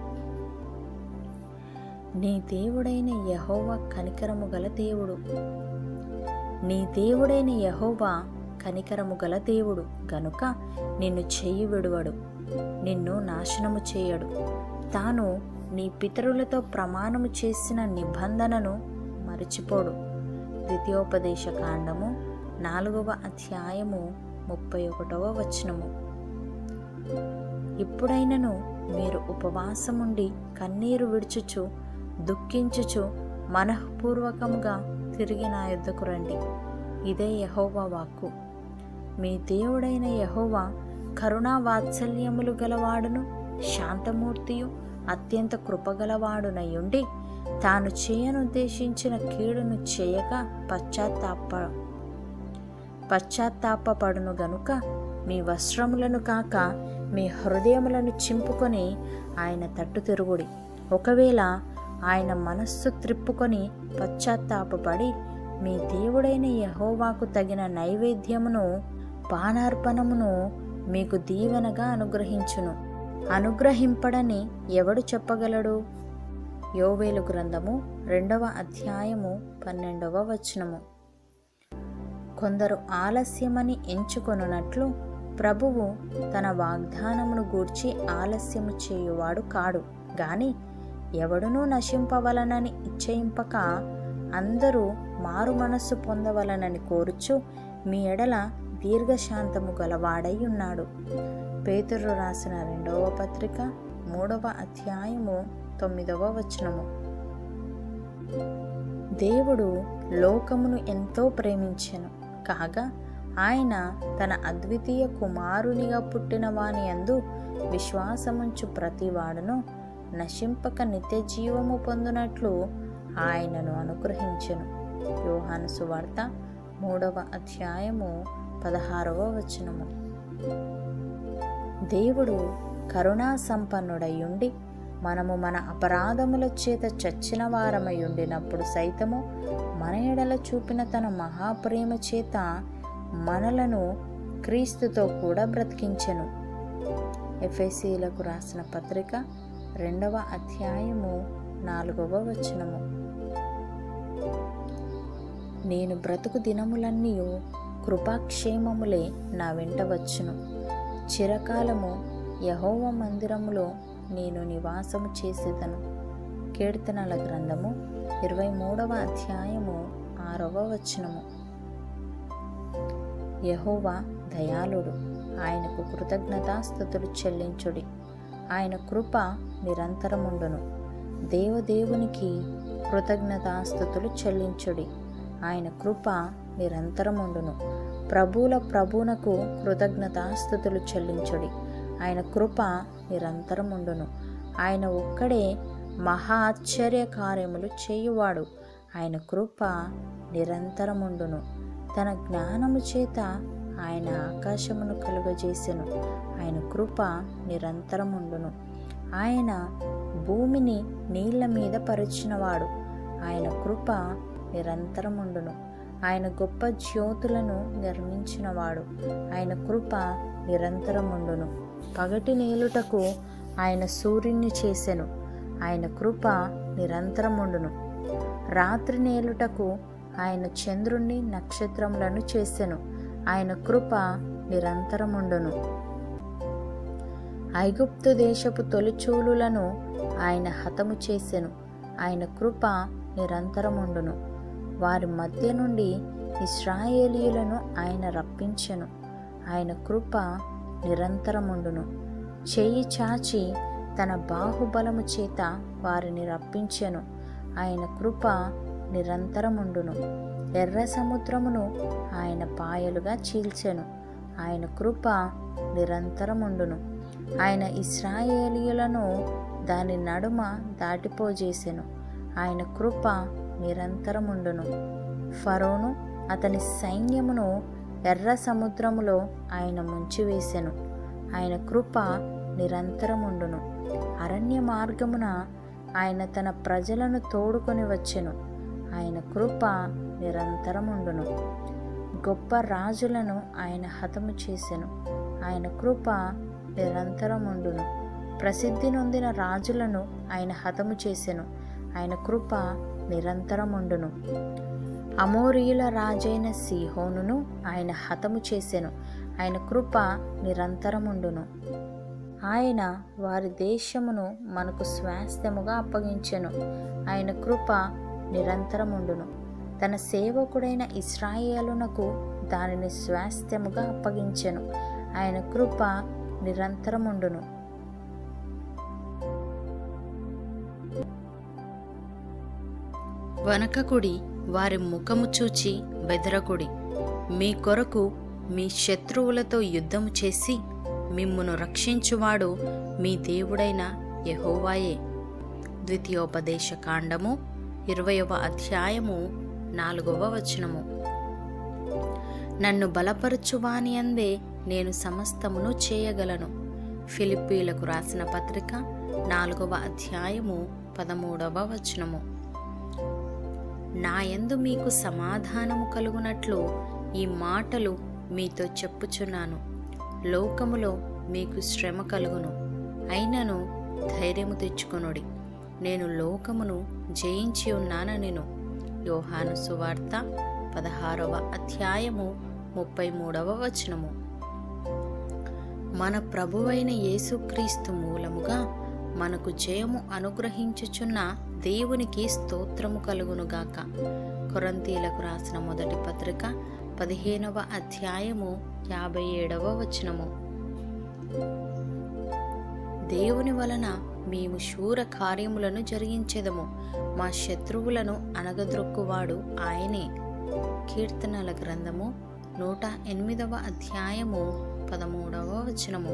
Speaker 1: నీ దేవుడైన యహోవా కనికరము గల దేవుడు నీ దేవుడైన యహోవా కనికరము గల దేవుడు గనుక నిన్ను చెయ్యి విడువడు నిన్ను నాశనము చేయడు తాను నీ పితరులతో ప్రమాణము చేసిన నిబంధనను మరచిపోడు ద్వితీయోపదేశ కాండము నాలుగవ అధ్యాయము ముప్పై ఒకటవ వచనము ఇప్పుడైనను మీరు ఉపవాసముండి కన్నీరు విడుచుచు దుఃఖించుచు మనఃపూర్వకముగా తిరిగి నా యుద్ధకు రండి ఇదే యహోవా వాక్కు మీ దేవుడైన యహోవా కరుణా వాత్సల్యములు గలవాడును శాంతమూర్తియు అత్యంత కృపగలవాడునయుండి తాను చేయనుద్దేశించిన కీడును చేయక పశ్చాత్తాప పశ్చాత్తాపపడును గనుక మీ వస్త్రములను కాక మీ హృదయములను చింపుకొని ఆయన తట్టు తిరుగుడి ఒకవేళ ఆయన మనస్సు త్రిప్పుకొని పశ్చాత్తాపపడి మీ దేవుడైన యహోవాకు తగిన నైవేద్యమును పానార్పణమును మీకు దీవెనగా అనుగ్రహించును అనుగ్రహింపడని ఎవడు చెప్పగలడు యోవేలు గ్రంథము రెండవ అధ్యాయము పన్నెండవ వచనము కొందరు ఆలస్యమని ఎంచుకొనున్నట్లు ప్రభువు తన వాగ్దానమును గూర్చి ఆలస్యము చేయువాడు కాడు గాని ఎవడునూ నశింపవలనని ఇచ్చయింపక అందరూ మారు మనస్సు పొందవలనని కోరుచు మీ ఎడల దీర్ఘశాంతము గలవాడై ఉన్నాడు పేతురు రాసిన రెండవ పత్రిక మూడవ అధ్యాయము తొమ్మిదవ వచనము దేవుడు లోకమును ఎంతో ప్రేమించెను కాగా ఆయన తన అద్వితీయ కుమారునిగా పుట్టిన వాని అందు విశ్వాసముంచు ప్రతివాడును నశింపక నిత్య జీవము పొందునట్లు ఆయనను అనుగ్రహించెను యోహాను సువార్త మూడవ అధ్యాయము పదహారవ వచనము దేవుడు కరుణా సంపన్నుడయ్యుండి మనము మన అపరాధముల చేత చచ్చిన వారమై ఉండినప్పుడు సైతము మన ఎడల చూపిన తన మహాప్రేమ చేత మనలను క్రీస్తుతో కూడా బ్రతికించెను ఎఫ్ఎసీలకు రాసిన పత్రిక రెండవ అధ్యాయము నాలుగవ వచనము నేను బ్రతుకు దినములన్నీ కృపాక్షేమములే నా వెంట వచ్చును చిరకాలము యహోవ మందిరములో నేను నివాసము చేసేదను కీర్తనల గ్రంథము ఇరవై మూడవ అధ్యాయము ఆరవ వచనము యహోవా దయాళుడు ఆయనకు కృతజ్ఞతాస్థుతులు చెల్లించుడి ఆయన కృప నిరంతరముండును దేవదేవునికి కృతజ్ఞతాస్థుతులు చెల్లించుడి ఆయన కృప నిరంతరముండును ప్రభువుల ప్రభువునకు కృతజ్ఞతాస్థుతులు చెల్లించుడి ఆయన కృప నిరంతరముండును ఆయన ఒక్కడే మహా ఆశ్చర్య కార్యములు చేయువాడు ఆయన కృప నిరంతరముండును తన జ్ఞానము చేత ఆయన ఆకాశమును కలుగజేసెను ఆయన కృప నిరంతరముండును ఆయన భూమిని నీళ్ల మీద పరిచినవాడు ఆయన కృప నిరంతరముండును ఆయన గొప్ప జ్యోతులను నిర్మించినవాడు ఆయన కృప నిరంతరముండును పగటి నేలుటకు ఆయన సూర్యుని చేసెను ఆయన కృప నిరంతరముండును రాత్రి నేలుటకు ఆయన చంద్రుణ్ణి నక్షత్రములను చేసెను ఆయన కృప నిరంతరముండును ఐగుప్తు దేశపు తొలిచూలులను ఆయన హతము చేసెను ఆయన కృప నిరంతరముండును వారి మధ్య నుండి ఇస్రాయేలీయులను ఆయన రప్పించెను ఆయన కృప నిరంతరముండును చెయ్యి చాచి తన బాహుబలము చేత వారిని రప్పించెను ఆయన కృప నిరంతరముండును ఎర్ర సముద్రమును ఆయన పాయలుగా చీల్చెను ఆయన కృప నిరంతరముండును ఆయన ఇస్రాయేలీయులను దాని నడుమ దాటిపోజేసెను ఆయన కృప నిరంతరముండును ఫరోను అతని సైన్యమును ఎర్ర సముద్రములో ఆయన ముంచివేసెను ఆయన కృప నిరంతరముండును అరణ్య మార్గమున ఆయన తన ప్రజలను తోడుకొని వచ్చెను ఆయన కృప నిరంతరముండును గొప్ప రాజులను ఆయన హతము చేసెను ఆయన కృప నిరంతరముండును ప్రసిద్ధి నొందిన రాజులను ఆయన హతము చేసెను ఆయన కృప నిరంతరముండును అమోరియుల రాజైన సిహోనును ఆయన హతము చేసెను ఆయన కృప నిరంతరముండును ఆయన వారి దేశమును మనకు స్వాస్థ్యముగా అప్పగించెను ఆయన కృప నిరంతరముండును తన సేవకుడైన ఇస్రాయేలునకు దానిని స్వాస్థ్యముగా అప్పగించెను ఆయన కృప నిరంతరముండును వనకకుడి వారి ముఖము చూచి బెదరకుడి మీ కొరకు మీ శత్రువులతో యుద్ధము చేసి మిమ్మును రక్షించువాడు మీ దేవుడైన యెహోవాయే ద్వితీయోపదేశ కాండము ఇరవయవ అధ్యాయము నాలుగవ వచనము నన్ను బలపరచువాని అందే నేను సమస్తమును చేయగలను ఫిలిప్పీలకు రాసిన పత్రిక నాలుగవ అధ్యాయము పదమూడవ వచనము నాయందు మీకు సమాధానము కలుగునట్లు ఈ మాటలు మీతో చెప్పుచున్నాను లోకములో మీకు శ్రమ కలుగును అయినను ధైర్యము తెచ్చుకొనుడి నేను లోకమును జయించి ఉన్నానెను యోహాను సువార్త పదహారవ అధ్యాయము ముప్పై మూడవ వచనము మన ప్రభువైన యేసుక్రీస్తు మూలముగా మనకు జయము అనుగ్రహించుచున్న దేవునికి స్తోత్రము కలుగునుగాక కొరంతీలకు రాసిన మొదటి పత్రిక పదిహేనవ అధ్యాయము యాభై ఏడవ వచనము దేవుని వలన మేము శూర కార్యములను జరిగించెదము మా శత్రువులను అనగద్రొక్కువాడు ఆయనే కీర్తనల గ్రంథము నూట ఎనిమిదవ అధ్యాయము పదమూడవ వచనము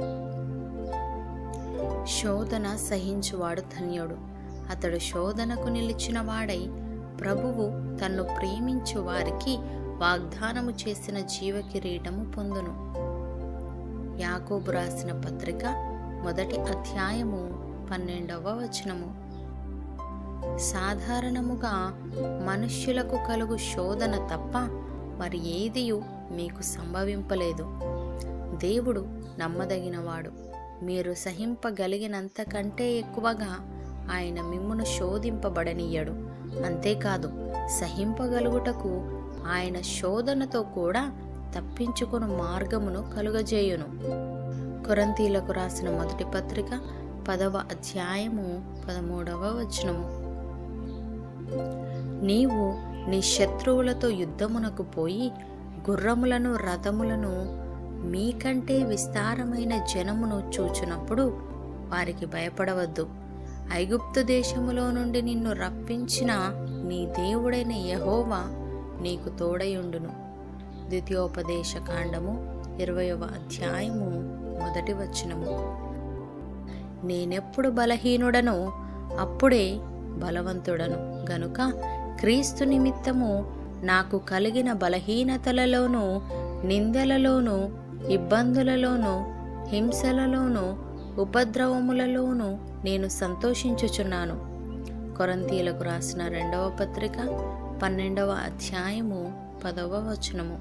Speaker 1: శోధన సహించువాడు ధన్యుడు అతడు శోధనకు నిలిచిన వాడై ప్రభువు తన్ను ప్రేమించు వారికి వాగ్దానము చేసిన జీవ కిరీటము పొందును యాకోబు రాసిన పత్రిక మొదటి అధ్యాయము పన్నెండవ వచనము సాధారణముగా మనుష్యులకు కలుగు శోధన తప్ప మరి ఏదియు మీకు సంభవింపలేదు దేవుడు నమ్మదగినవాడు మీరు సహింపగలిగినంతకంటే ఎక్కువగా ఆయన మిమ్మును శోధింపబడనీయడు అంతేకాదు సహింపగలుగుటకు ఆయన శోధనతో కూడా తప్పించుకుని మార్గమును కలుగజేయును కొరంతీలకు రాసిన మొదటి పత్రిక పదవ అధ్యాయము పదమూడవ వచనము నీవు నీ శత్రువులతో యుద్ధమునకు పోయి గుర్రములను రథములను మీకంటే విస్తారమైన జనమును చూచునప్పుడు వారికి భయపడవద్దు ఐగుప్తు దేశములో నుండి నిన్ను రప్పించిన నీ దేవుడైన యహోవా నీకు తోడయుండును ద్వితీయోపదేశ కాండము ఇరవయవ అధ్యాయము మొదటి వచనము నేనెప్పుడు బలహీనుడనో అప్పుడే బలవంతుడను గనుక క్రీస్తు నిమిత్తము నాకు కలిగిన బలహీనతలలోనూ నిందలలోనూ ఇబ్బందులలోనూ హింసలలోనూ ఉపద్రవములలోనూ నేను సంతోషించుచున్నాను కొరంతీలకు రాసిన రెండవ పత్రిక పన్నెండవ అధ్యాయము పదవ వచనము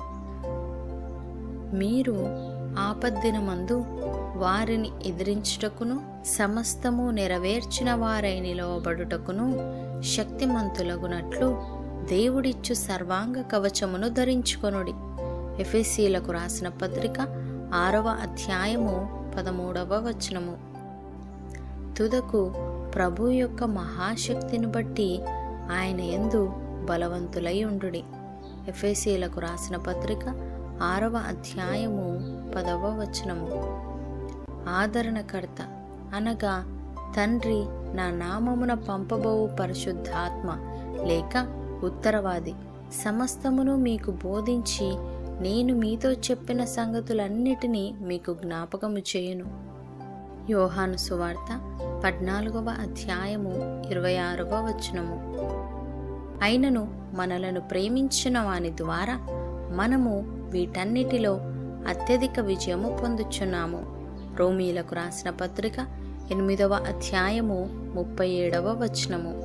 Speaker 1: మీరు ఆపద్దినమందు వారిని ఎదిరించుటకును సమస్తము నెరవేర్చిన వారై నిలవబడుటకును శక్తిమంతులగునట్లు దేవుడిచ్చు సర్వాంగ కవచమును ధరించుకొనుడి ఎఫెసీలకు రాసిన పత్రిక ఆరవ అధ్యాయము పదమూడవ వచనము తుదకు ప్రభు యొక్క మహాశక్తిని బట్టి ఆయన ఎందు బలవంతులై ఉండుడి ఎఫ్ఎసీలకు రాసిన పత్రిక ఆరవ అధ్యాయము పదవ వచనము ఆదరణకర్త అనగా తండ్రి నా నామమున పంపబోవు పరిశుద్ధాత్మ లేక ఉత్తరవాది సమస్తమును మీకు బోధించి నేను మీతో చెప్పిన సంగతులన్నిటినీ మీకు జ్ఞాపకము చేయును యోహాను సువార్త పద్నాలుగవ అధ్యాయము ఇరవై ఆరవ వచనము అయినను మనలను ప్రేమించిన వాని ద్వారా మనము వీటన్నిటిలో అత్యధిక విజయము పొందుచున్నాము రోమీలకు రాసిన పత్రిక ఎనిమిదవ అధ్యాయము ముప్పై ఏడవ వచనము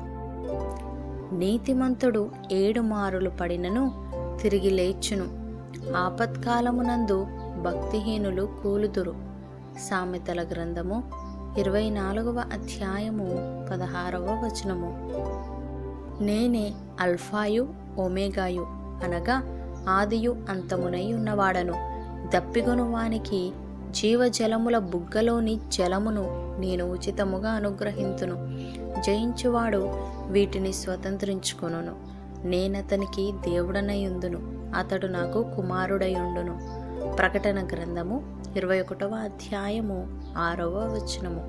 Speaker 1: నీతిమంతుడు ఏడు మారులు పడినను తిరిగి లేచును ఆపత్కాలమునందు భక్తిహీనులు కూలుదురు సామెతల గ్రంథము ఇరవై నాలుగవ అధ్యాయము పదహారవ వచనము నేనే అల్ఫాయు ఒమేగాయు అనగా ఆదియు అంతమునై ఉన్నవాడను దప్పిగొను వానికి జీవజలముల బుగ్గలోని జలమును నేను ఉచితముగా అనుగ్రహింతును జయించువాడు వీటిని స్వతంత్రించుకొనును నేనతనికి దేవుడనయుందును అతడు నాకు కుమారుడయుండును ప్రకటన గ్రంథము ఇరవై ఒకటవ అధ్యాయము ఆరవ వచనము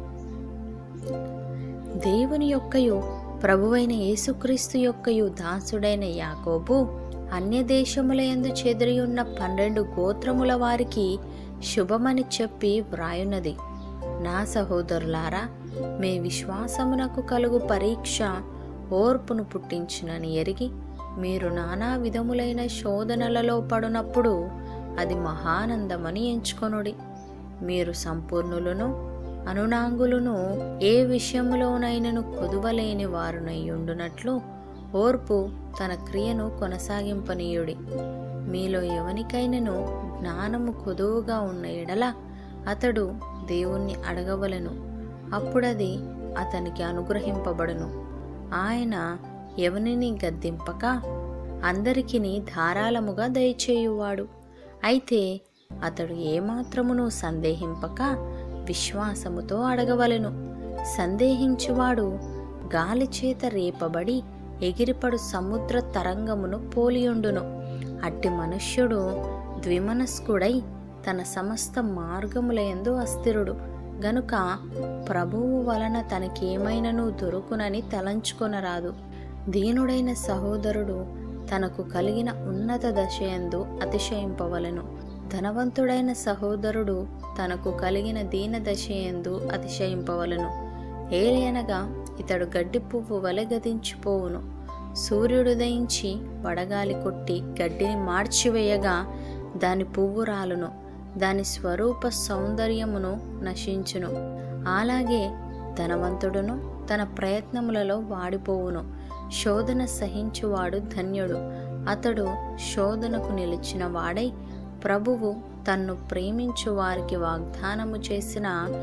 Speaker 1: దేవుని యొక్కయు ప్రభువైన యేసుక్రీస్తు యొక్కయు దాసుడైన యాకోబు అన్య దేశములయందు చెదిరి ఉన్న పన్నెండు గోత్రముల వారికి శుభమని చెప్పి వ్రాయున్నది నా సహోదరులారా మీ విశ్వాసమునకు కలుగు పరీక్ష ఓర్పును పుట్టించునని ఎరిగి మీరు నానా విధములైన శోధనలలో పడునప్పుడు అది మహానందమని ఎంచుకొనుడి మీరు సంపూర్ణులను అనునాంగులను ఏ విషయములోనైనను కొదువలేని వారునయ్యుండునట్లు ఓర్పు తన క్రియను కొనసాగింపనీయుడి మీలో ఎవనికైనను జ్ఞానము కొదువుగా ఉన్న ఎడల అతడు దేవుణ్ణి అడగవలను అప్పుడది అతనికి అనుగ్రహింపబడును ఆయన ఎవనిని గద్దింపక అందరికిని ధారాళముగా దయచేయువాడు అయితే అతడు ఏమాత్రమును సందేహింపక విశ్వాసముతో అడగవలెను సందేహించువాడు గాలి చేత రేపబడి ఎగిరిపడు సముద్ర తరంగమును పోలియుండును అట్టి మనుష్యుడు ద్విమనస్కుడై తన సమస్త మార్గములయందు అస్థిరుడు గనుక ప్రభువు వలన తనకేమైనను దొరుకునని తలంచుకొనరాదు దీనుడైన సహోదరుడు తనకు కలిగిన ఉన్నత దశయందు అతిశయింపవలను ధనవంతుడైన సహోదరుడు తనకు కలిగిన దీన దశయందు అతిశయింపవలను ఏలయనగా ఇతడు గడ్డి పువ్వు వలె గతించిపోవును సూర్యుడు దయించి వడగాలి కొట్టి గడ్డిని మార్చివేయగా దాని పువ్వు రాలును దాని స్వరూప సౌందర్యమును నశించును అలాగే ధనవంతుడును తన ప్రయత్నములలో వాడిపోవును శోధన సహించువాడు ధన్యుడు అతడు శోధనకు నిలిచిన వాడై ప్రభువు తన్ను ప్రేమించు వారికి వాగ్దానము చేసిన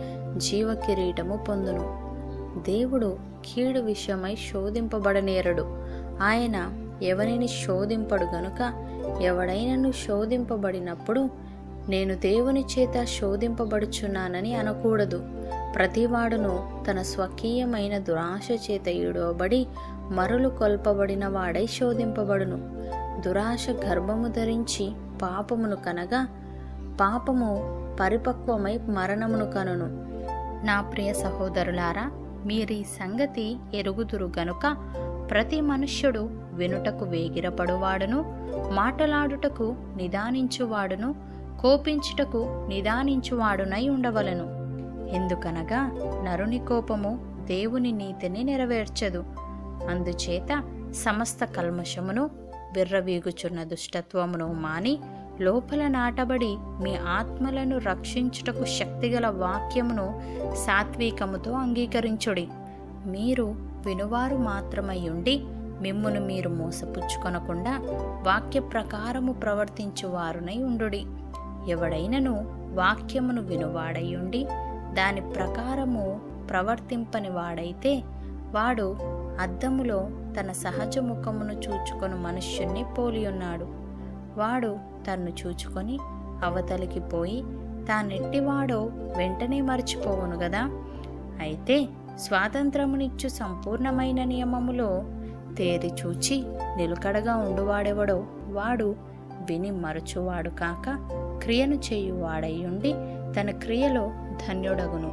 Speaker 1: జీవ కిరీటము పొందును దేవుడు కీడు విషయమై శోధింపబడనేరడు ఆయన ఎవరిని శోధింపడు గనుక ఎవడైనను శోధింపబడినప్పుడు నేను దేవుని చేత శోధింపబడుచున్నానని అనకూడదు ప్రతివాడును తన స్వకీయమైన దురాశ చేత ఈడవబడి మరులు కొల్పబడిన వాడై శోధింపబడును దురాశ గర్భము ధరించి పాపమును కనగా పాపము పరిపక్వమై మరణమును కనును నా ప్రియ సహోదరులారా మీరీ సంగతి ఎరుగుదురు గనుక ప్రతి మనుష్యుడు వినుటకు వేగిరపడువాడును మాటలాడుటకు నిదానించువాడును కోపించుటకు నిదానించువాడునై ఉండవలను ఎందుకనగా నరుని కోపము దేవుని నీతిని నెరవేర్చదు అందుచేత సమస్త కల్మషమును విర్రవీగుచున్న దుష్టత్వమును మాని లోపల నాటబడి మీ ఆత్మలను రక్షించుటకు శక్తిగల వాక్యమును సాత్వికముతో అంగీకరించుడి మీరు వినువారు మాత్రమై ఉండి మిమ్మును మీరు మోసపుచ్చుకొనకుండా వాక్య ప్రకారము ప్రవర్తించువారునై ఉండుడి ఎవడైనను వాక్యమును వినువాడయుండి దాని ప్రకారము ప్రవర్తింపని వాడైతే వాడు అద్దములో తన సహజ ముఖమును చూచుకొని మనుష్యుణ్ణి పోలియున్నాడు వాడు తన్ను చూచుకొని అవతలికి పోయి తానెట్టివాడో వెంటనే మర్చిపోవును గదా అయితే స్వాతంత్రమునిచ్చు సంపూర్ణమైన నియమములో తేరి చూచి నిలుకడగా ఉండువాడెవడో వాడు విని మరచువాడు కాక క్రియను చేయువాడయ్యుండి తన క్రియలో ధన్యుడగును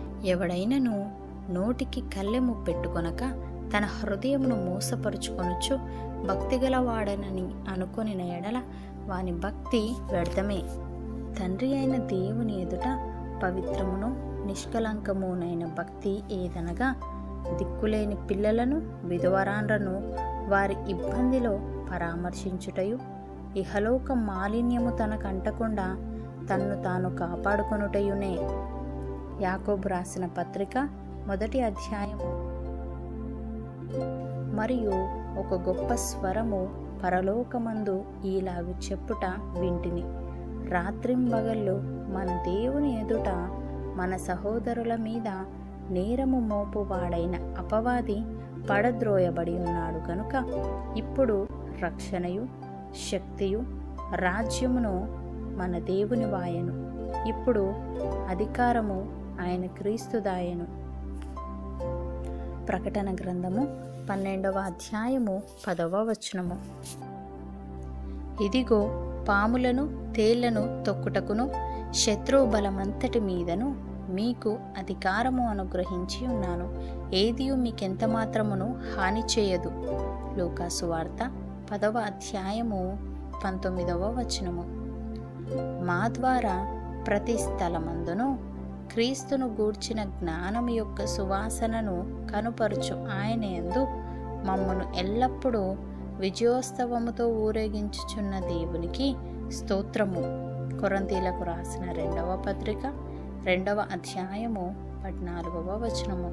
Speaker 1: ఎవడైనను నోటికి కళ్ళెము పెట్టుకొనక తన హృదయమును మోసపరుచుకొనుచు భక్తిగలవాడనని అనుకొనిన ఎడల వాని భక్తి వ్యర్థమే తండ్రి అయిన దేవుని ఎదుట పవిత్రమును నిష్కలంకమునైన భక్తి ఏదనగా దిక్కులేని పిల్లలను విధవరాండ్రను వారి ఇబ్బందిలో పరామర్శించుటయు ఇహలోక మాలిన్యము తనకంటకుండా తన్ను తాను కాపాడుకొనుటయునే యాకోబు రాసిన పత్రిక మొదటి అధ్యాయము మరియు ఒక గొప్ప స్వరము పరలోకమందు ఈలాగు చెప్పుట వింటిని రాత్రింబగళ్ళు మన దేవుని ఎదుట మన సహోదరుల మీద నేరము మోపువాడైన అపవాది పడద్రోయబడి ఉన్నాడు గనుక ఇప్పుడు రక్షణయు శక్తియు రాజ్యమును మన దేవుని వాయను ఇప్పుడు అధికారము ఆయన క్రీస్తుదాయను ప్రకటన గ్రంథము పన్నెండవ అధ్యాయము పదవ వచనము ఇదిగో పాములను తేళ్లను తొక్కుటకును శత్రువు బలమంతటి మీదను మీకు అధికారము అనుగ్రహించి ఉన్నాను ఏదియు మీకెంత మాత్రమును హాని చేయదు లూకాసు వార్త పదవ అధ్యాయము పంతొమ్మిదవ వచనము మా ద్వారా ప్రతి స్థలమందును క్రీస్తును గూర్చిన జ్ఞానం యొక్క సువాసనను కనుపరుచు ఆయన యందు మమ్మను ఎల్లప్పుడూ విజయోత్సవముతో ఊరేగించుచున్న దేవునికి స్తోత్రము కొరంతీలకు రాసిన రెండవ పత్రిక రెండవ అధ్యాయము పద్నాలుగవ వచనము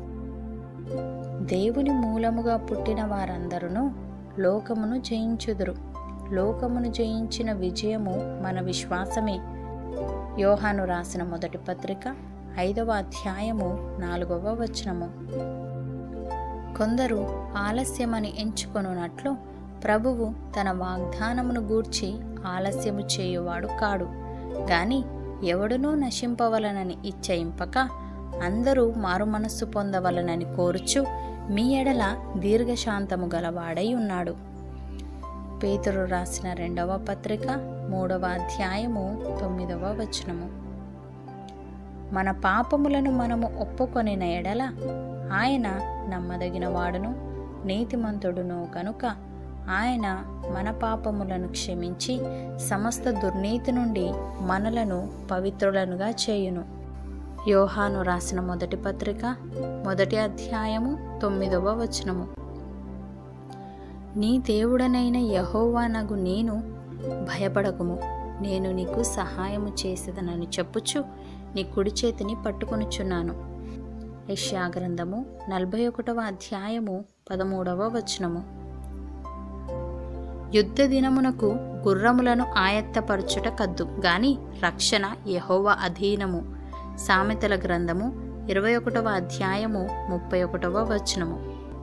Speaker 1: దేవుని మూలముగా పుట్టిన వారందరూ లోకమును జయించుదురు లోకమును జయించిన విజయము మన విశ్వాసమే యోహాను రాసిన మొదటి పత్రిక ఐదవ అధ్యాయము నాలుగవ వచనము కొందరు ఆలస్యమని ఎంచుకొనున్నట్లు ప్రభువు తన వాగ్దానమును గూర్చి ఆలస్యము చేయువాడు కాడు గాని ఎవడునూ నశింపవలనని ఇచ్చయింపక అందరూ మారుమనస్సు పొందవలనని కోరుచు మీ ఎడల దీర్ఘశాంతము గలవాడై ఉన్నాడు పేతురు రాసిన రెండవ పత్రిక మూడవ అధ్యాయము తొమ్మిదవ వచనము మన పాపములను మనము ఒప్పుకొనిన ఎడల ఆయన నమ్మదగిన వాడును నీతిమంతుడును కనుక ఆయన మన పాపములను క్షమించి సమస్త దుర్నీతి నుండి మనలను పవిత్రులనుగా చేయును యోహాను రాసిన మొదటి పత్రిక మొదటి అధ్యాయము తొమ్మిదవ వచనము నీ దేవుడనైన యహోవానగు నేను భయపడకుము నేను నీకు సహాయము చేసేదనని చెప్పుచు నీ కుడి చేతిని పట్టుకొనుచున్నాను యెషయా గ్రంథము నలభై ఒకటవ అధ్యాయము పదమూడవ వచనము యుద్ధ దినమునకు గుర్రములను ఆయత్తపరచుట కద్దు గాని రక్షణ యెహోవా అధీనము సామెతల గ్రంథము ఇరవై ఒకటవ అధ్యాయము ముప్పై ఒకటవ వచనము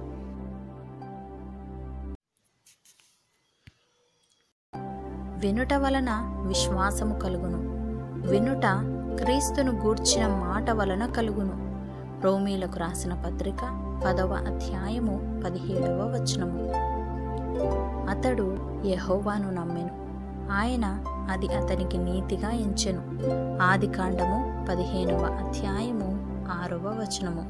Speaker 1: వినుట వలన విశ్వాసము కలుగును వినుట క్రీస్తును గూర్చిన మాట వలన కలుగును రోమీలకు రాసిన పత్రిక పదవ అధ్యాయము పదిహేడవ వచనము అతడు యెహోవాను నమ్మెను ఆయన అది అతనికి నీతిగా ఎంచెను ఆది కాండము పదిహేనవ అధ్యాయము ఆరవ వచనము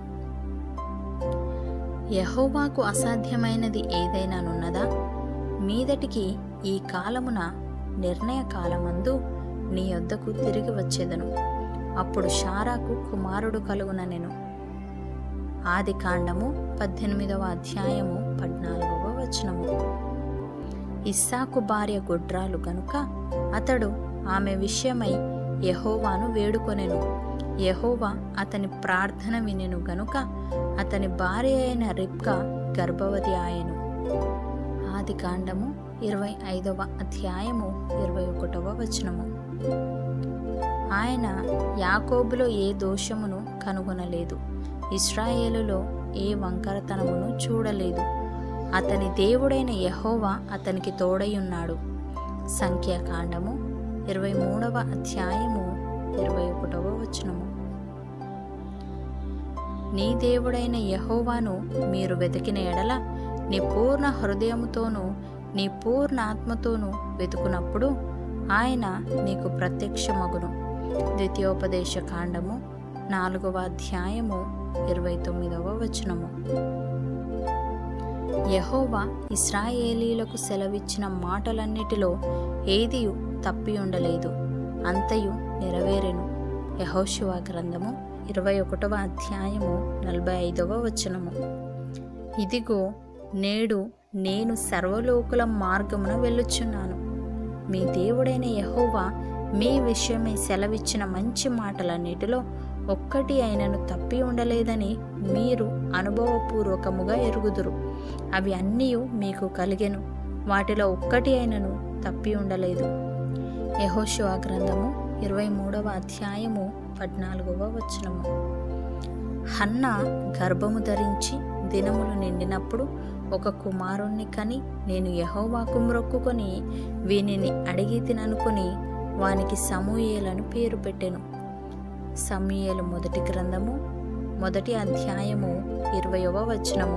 Speaker 1: యెహోవాకు అసాధ్యమైనది ఏదైనానున్నదా మీదటికి ఈ కాలమున నిర్ణయ కాలమందు నీ యొద్దకు తిరిగి వచ్చేదను అప్పుడు షారాకు కుమారుడు కలుగుననెను ఆది కాండము పద్దెనిమిదవ అధ్యాయము పద్నాలుగవ వచనము ఇస్సాకు భార్య గొడ్రాలు గనుక అతడు ఆమె విషయమై యెహోవాను వేడుకొనెను యెహోవా అతని ప్రార్థన వినెను గనుక అతని భార్య అయిన రిబ్కా గర్భవతి ఆయను ఆది కాండము ఇరవై ఐదవ అధ్యాయము ఇరవై ఒకటవ వచనము ఆయన యాకోబులో ఏ దోషమును కనుగొనలేదు ఇస్రాయేలులో ఏ వంకరతనమును చూడలేదు అతని దేవుడైన యెహోవా అతనికి తోడయున్నాడు సంఖ్యాకాండము ఇరవై మూడవ అధ్యాయము ఇరవై ఒకటవ వచనము నీ దేవుడైన యెహోవాను మీరు వెతికిన ఎడల నీ పూర్ణ హృదయముతోనూ నీ పూర్ణ ఆత్మతోనూ వెతుకునప్పుడు ఆయన నీకు ప్రత్యక్షమగును ద్వితీయోపదేశ కాండము నాలుగవ అధ్యాయము ఇరవై తొమ్మిదవ వచనము యెహోవా ఇస్రాయేలీలకు సెలవిచ్చిన మాటలన్నిటిలో ఏదియు తప్పి ఉండలేదు అంతయు నెరవేరెను యహోశివ గ్రంథము ఇరవై ఒకటవ అధ్యాయము నలభై ఐదవ వచనము ఇదిగో నేడు నేను సర్వలోకుల మార్గమున వెళ్ళుచున్నాను మీ దేవుడైన యెహోవా మీ విషయమై సెలవిచ్చిన మంచి మాటలన్నిటిలో ఒక్కటి అయినను తప్పి ఉండలేదని మీరు అనుభవపూర్వకముగా ఎరుగుదురు అవి అన్నీ మీకు కలిగెను వాటిలో ఒక్కటి అయినను తప్పి ఉండలేదు యహోశివ గ్రంథము ఇరవై మూడవ అధ్యాయము పద్నాలుగవ వచనము హన్న గర్భము ధరించి దినములు నిండినప్పుడు ఒక కుమారుణ్ణి కని నేను యహోవాకు మ్రొక్కుకొని వీనిని అడిగి తిననుకొని వానికి సమూయేలను పేరు పెట్టెను సమూయేలు మొదటి గ్రంథము మొదటి అధ్యాయము ఇరవయవ వచనము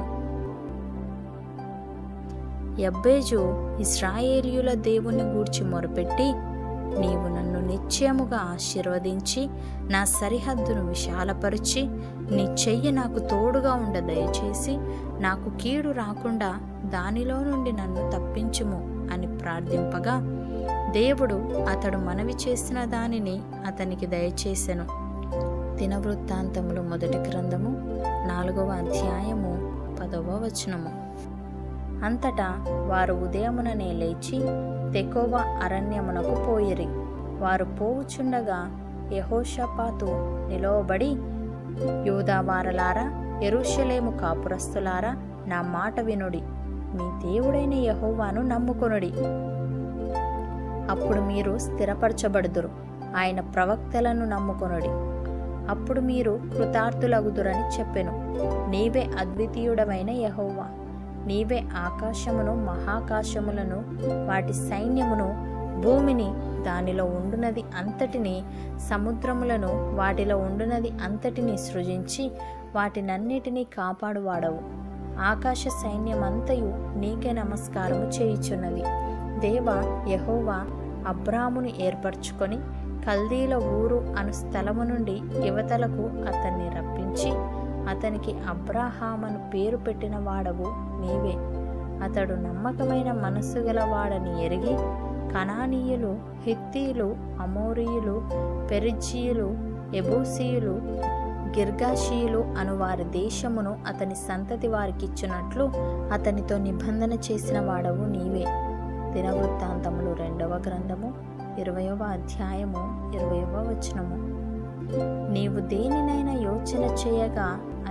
Speaker 1: యబ్బేజు ఇస్రాయేలీయుల దేవుని గూర్చి మొరపెట్టి నీవు నన్ను నిశ్చయముగా ఆశీర్వదించి నా సరిహద్దును విశాలపరిచి నీ చెయ్యి నాకు తోడుగా ఉండ దయచేసి నాకు కీడు రాకుండా దానిలో నుండి నన్ను తప్పించుము అని ప్రార్థింపగా దేవుడు అతడు మనవి చేసిన దానిని అతనికి దయచేసెను దినవృత్తాంతములు మొదటి గ్రంథము నాలుగవ అధ్యాయము పదవ వచనము అంతటా వారు ఉదయముననే లేచి తెకోవ అరణ్యమునకు పోయిరి వారు పోవుచుండగా యహోషపాతు నిలవబడి యూదావారలారా ఎరుషలేము కాపురస్తులారా నా మాట వినుడి మీ దేవుడైన యహోవాను నమ్ముకొనుడి అప్పుడు మీరు స్థిరపరచబడుదురు ఆయన ప్రవక్తలను నమ్ముకొనుడి అప్పుడు మీరు కృతార్థులగుదురని చెప్పెను నీవే అద్వితీయుడమైన యహోవా నీవే ఆకాశమును మహాకాశములను వాటి సైన్యమును భూమిని దానిలో ఉండునది అంతటిని సముద్రములను వాటిలో ఉండునది అంతటిని సృజించి వాటినన్నిటినీ కాపాడువాడవు ఆకాశ సైన్యమంతయు నీకే నమస్కారము చేయుచున్నది దేవ యహోవా అబ్రామును ఏర్పరచుకొని కల్దీల ఊరు అను స్థలము నుండి యువతలకు అతన్ని రప్పించి అతనికి అబ్రాహామను పేరు పెట్టిన వాడవు నీవే అతడు నమ్మకమైన మనస్సు గలవాడని ఎరిగి కనానీయులు హిత్తీయులు అమోరీయులు పెరిజీయులు ఎబూసీయులు గిర్గాషీయులు అను వారి దేశమును అతని సంతతి వారికిచ్చినట్లు అతనితో నిబంధన చేసిన వాడవు నీవే దినవృత్తాంతములు రెండవ గ్రంథము ఇరవయవ అధ్యాయము ఇరవయవ వచనము నీవు దేనినైనా యోచన చేయగా అది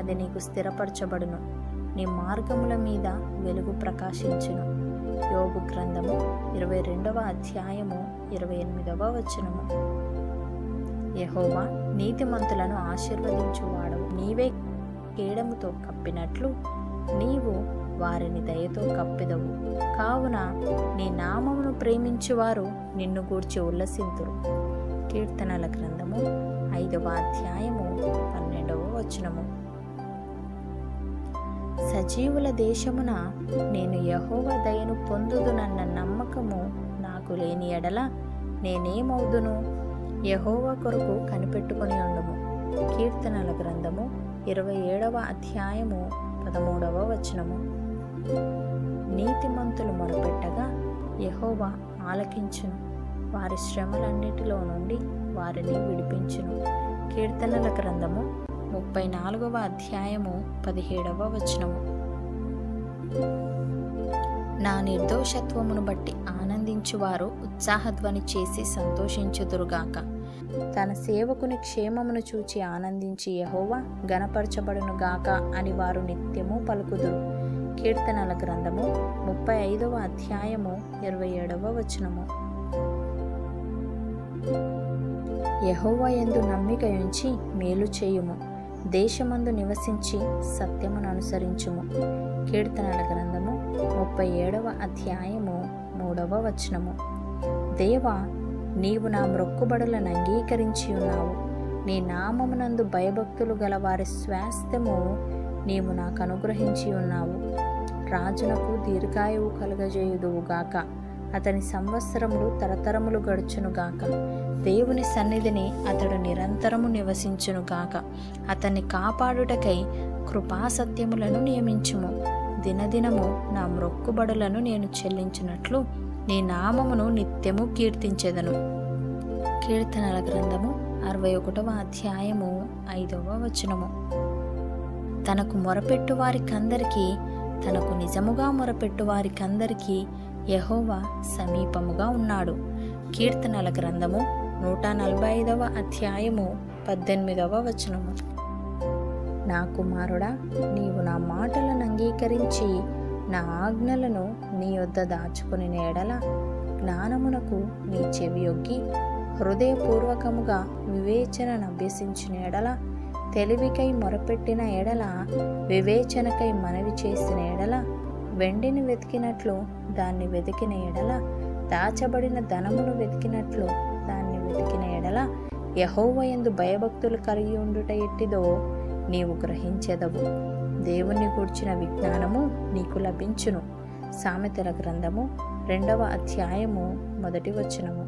Speaker 1: అది నీకు స్థిరపరచబడును నీ మార్గముల మీద వెలుగు ప్రకాశించును యోగు గ్రంథము ఇరవై రెండవ అధ్యాయము ఇరవై ఎనిమిదవ వచనము యహోవా నీతిమంతులను ఆశీర్వదించువాడవు నీవే కేడముతో కప్పినట్లు నీవు వారిని దయతో కప్పెదవు కావున నీ నామమును ప్రేమించువారు నిన్ను గూర్చి ఉల్లసింతురు కీర్తనల గ్రంథము ఐదవ అధ్యాయము పన్నెండవ వచనము సజీవుల దేశమున నేను యహోవ దయను పొందుదునన్న నమ్మకము నాకు లేని ఎడల నేనేమవుదును యహోవ కొరకు కనిపెట్టుకొని ఉండుము కీర్తనల గ్రంథము ఇరవై ఏడవ అధ్యాయము పదమూడవ వచనము నీతిమంతులు మొరపెట్టగా యహోవా ఆలకించును వారి శ్రమలన్నిటిలో నుండి వారిని విడిపించును కీర్తనల గ్రంథము ముప్పై నాలుగవ అధ్యాయము పదిహేడవ వచనము నా నిర్దోషత్వమును బట్టి ఆనందించువారు ఉత్సాహధ్వని చేసి సంతోషించుదురుగాక తన సేవకుని క్షేమమును చూచి ఆనందించి యహోవా గనపరచబడును గాక అని వారు నిత్యము పలుకుదురు కీర్తనల గ్రంథము ముప్పై ఐదవ అధ్యాయము ఇరవై ఏడవ వచనము యహోవా యందు నమ్మిక ఉంచి మేలు చేయుము దేశమందు నివసించి సత్యమును అనుసరించుము కీర్తనల గ్రంథము ముప్పై ఏడవ అధ్యాయము మూడవ వచనము దేవా నీవు నా మ్రొక్కుబడులను అంగీకరించి ఉన్నావు నీ నామమునందు భయభక్తులు గల వారి స్వాస్థ్యము నీవు నాకు అనుగ్రహించి ఉన్నావు రాజునకు దీర్ఘాయువు కలుగజేయుదువుగాక అతని సంవత్సరములు తరతరములు గడుచునుగాక దేవుని సన్నిధిని అతడు నిరంతరము నివసించునుగాక అతన్ని కాపాడుటకై కృపాసత్యములను నియమించుము దినదినము నా మ్రొక్కుబడులను నేను చెల్లించినట్లు నీ నామమును నిత్యము కీర్తించెదను కీర్తనల గ్రంథము అరవై ఒకటవ అధ్యాయము ఐదవ వచనము తనకు మొరపెట్టు వారికందరికీ తనకు నిజముగా మొరపెట్టు వారికందరికీ యహోవా సమీపముగా ఉన్నాడు కీర్తనల గ్రంథము నూట నలభై ఐదవ అధ్యాయము పద్దెనిమిదవ వచనము నా కుమారుడా నీవు నా మాటలను అంగీకరించి నా ఆజ్ఞలను నీ వద్ద దాచుకుని ఎడల జ్ఞానమునకు నీ చెవియొగ్గి హృదయపూర్వకముగా వివేచనను అభ్యసించిన ఎడల తెలివికై మొరపెట్టిన ఎడల వివేచనకై మనవి చేసిన ఎడల వెండిని వెతికినట్లు దాన్ని వెతికిన ఎడల దాచబడిన ధనమును వెతికినట్లు దాన్ని వెతికిన ఎడల యహోవయందు భయభక్తులు కలిగి ఉండుట ఎట్టిదో నీవు గ్రహించెదవు దేవుని గూర్చిన విజ్ఞానము నీకు లభించును సామెతల గ్రంథము రెండవ అధ్యాయము మొదటి వచనము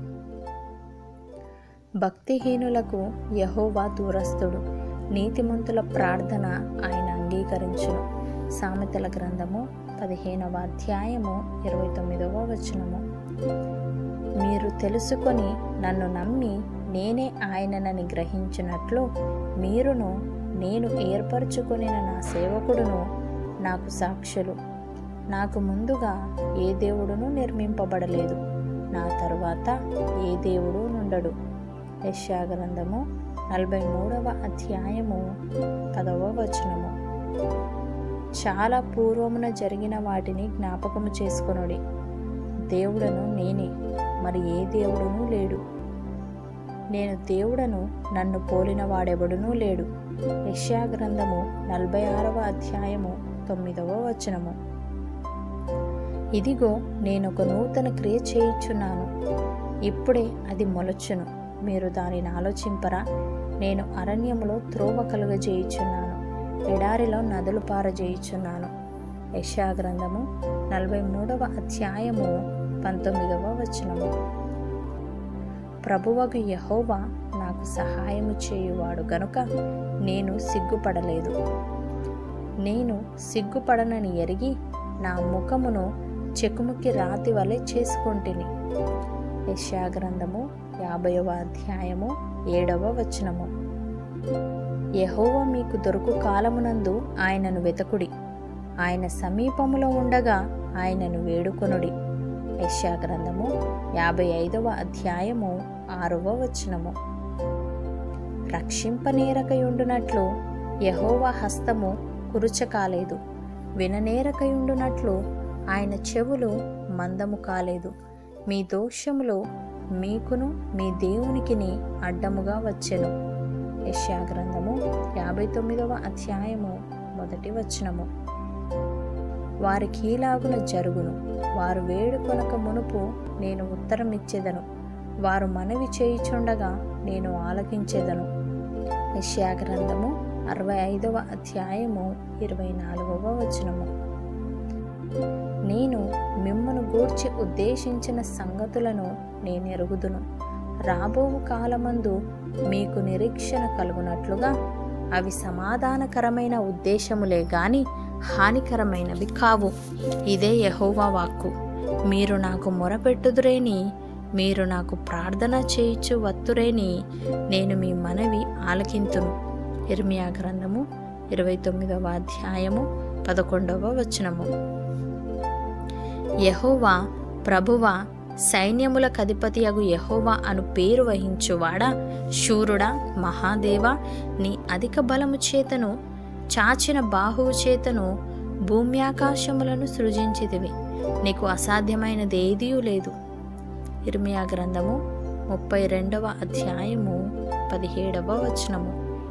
Speaker 1: భక్తిహీనులకు యహోవా దూరస్తుడు నీతిమంతుల ప్రార్థన ఆయన అంగీకరించును సామెతల గ్రంథము పదిహేనవ అధ్యాయము ఇరవై తొమ్మిదవ వచనము మీరు తెలుసుకొని నన్ను నమ్మి నేనే ఆయననని గ్రహించినట్లు మీరును నేను ఏర్పరచుకొనిన నా సేవకుడును నాకు సాక్షులు నాకు ముందుగా ఏ దేవుడును నిర్మింపబడలేదు నా తరువాత ఏ దేవుడు నుండడు యశాగ్రంథము నలభై మూడవ అధ్యాయము పదవ వచనము చాలా పూర్వమున జరిగిన వాటిని జ్ఞాపకము చేసుకొనుడి దేవుడను నేనే మరి ఏ దేవుడునూ లేడు నేను దేవుడను నన్ను పోలిన వాడెవడునూ లేడు యెషయా గ్రంథము నలభై ఆరవ అధ్యాయము తొమ్మిదవ వచనము ఇదిగో నేను ఒక నూతన క్రియ చేయుచున్నాను ఇప్పుడే అది మొలచును మీరు దానిని ఆలోచింపరా నేను అరణ్యములో త్రోవ కలుగజేయుచున్నాను ఎడారిలో నదులు పారజేయుచున్నాను యెషయా గ్రంథము నలభై మూడవ అధ్యాయము పంతొమ్మిదవ వచనము ప్రభువగు యహోవా నాకు సహాయము చేయువాడు గనుక నేను సిగ్గుపడలేదు నేను సిగ్గుపడనని ఎరిగి నా ముఖమును చెకుముకి రాతి వలె చేసుకొంటిని యశాగ్రంథము యాభైవ అధ్యాయము ఏడవ వచనము యహోవ మీకు దొరుకు కాలమునందు ఆయనను వెతకుడి ఆయన సమీపములో ఉండగా ఆయనను వేడుకొనుడి యశాగ్రంథము యాభై ఐదవ అధ్యాయము ఆరవ వచనము రక్షింపనేరకయుండునట్లు యహోవా హస్తము కురుచ కాలేదు విననేరకయుండునట్లు ఆయన చెవులు మందము కాలేదు మీ దోషములు మీకును మీ దేవునికిని అడ్డముగా వచ్చెను యెషయా గ్రంథము యాభై తొమ్మిదవ అధ్యాయము మొదటి వచనము వారికి ఈలాగున జరుగును వారు వేడుకొనక మునుపు నేను ఉత్తరం ఇచ్చేదను వారు మనవి చేయుచుండగా నేను ఆలకించేదను యెషయా గ్రంథము అరవై ఐదవ అధ్యాయము ఇరవై నాలుగవ వచనము నేను మిమ్మను గూర్చి ఉద్దేశించిన సంగతులను నేను ఎరుగుదును రాబోవు కాలమందు మీకు నిరీక్షణ కలుగునట్లుగా అవి సమాధానకరమైన ఉద్దేశములే గాని హానికరమైనవి కావు ఇదే యహోవా వాక్కు మీరు నాకు మొరపెట్టుదురేని మీరు నాకు ప్రార్థన చేయిచు వత్తురేని నేను మీ మనవి ఆలకింతును ఇర్మియా గ్రంథము ఇరవై తొమ్మిదవ అధ్యాయము పదకొండవ వచనము యహోవా ప్రభువా సైన్యముల కధిపతియగు యహోవా అను పేరు వహించువాడా శూరుడా మహాదేవా నీ అధిక బలము చేతను చాచిన బాహువు చేతను భూమ్యాకాశములను సృజించితివి నీకు అసాధ్యమైనది ఏదీ లేదు ఇర్మియా గ్రంథము ముప్పై రెండవ అధ్యాయము పదిహేడవ వచనము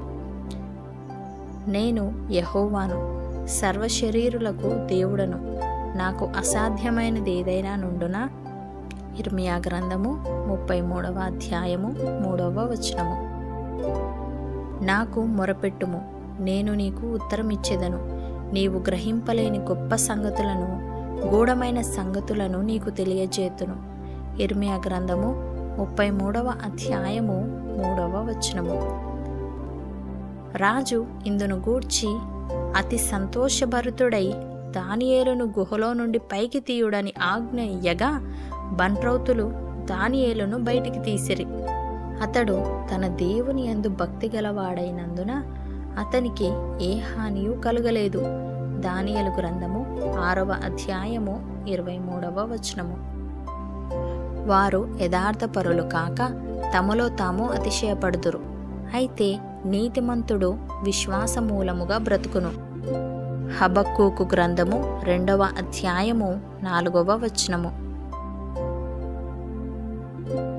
Speaker 1: నేను యహోవాను సర్వశరీరులకు దేవుడను నాకు అసాధ్యమైనది ఏదైనా నుండునా ఇర్మియా గ్రంథము ముప్పై మూడవ అధ్యాయము మూడవ వచనము నాకు మొరపెట్టుము నేను నీకు ఉత్తరం ఇచ్చేదను నీవు గ్రహింపలేని గొప్ప సంగతులను గూఢమైన సంగతులను నీకు తెలియజేతును ఇర్మియా గ్రంథము ముప్పై మూడవ అధ్యాయము మూడవ వచనము రాజు ఇందును గూర్చి అతి సంతోషభరితుడై దానియేలును గుహలో నుండి పైకి తీయుడని ఆజ్ఞ ఇయ్యగా బంట్రౌతులు దానియేలును బయటికి తీసిరి అతడు తన దేవుని యందు భక్తి గలవాడైనందున అతనికి ఏ హానియు కలుగలేదు దానియలు గ్రంథము ఆరవ అధ్యాయము ఇరవై మూడవ వచనము వారు యథార్థపరులు కాక తమలో తాము అతిశయపడుదురు అయితే నీతిమంతుడు విశ్వాసమూలముగా బ్రతుకును హబక్కూకు గ్రంథము రెండవ అధ్యాయము నాలుగవ వచనము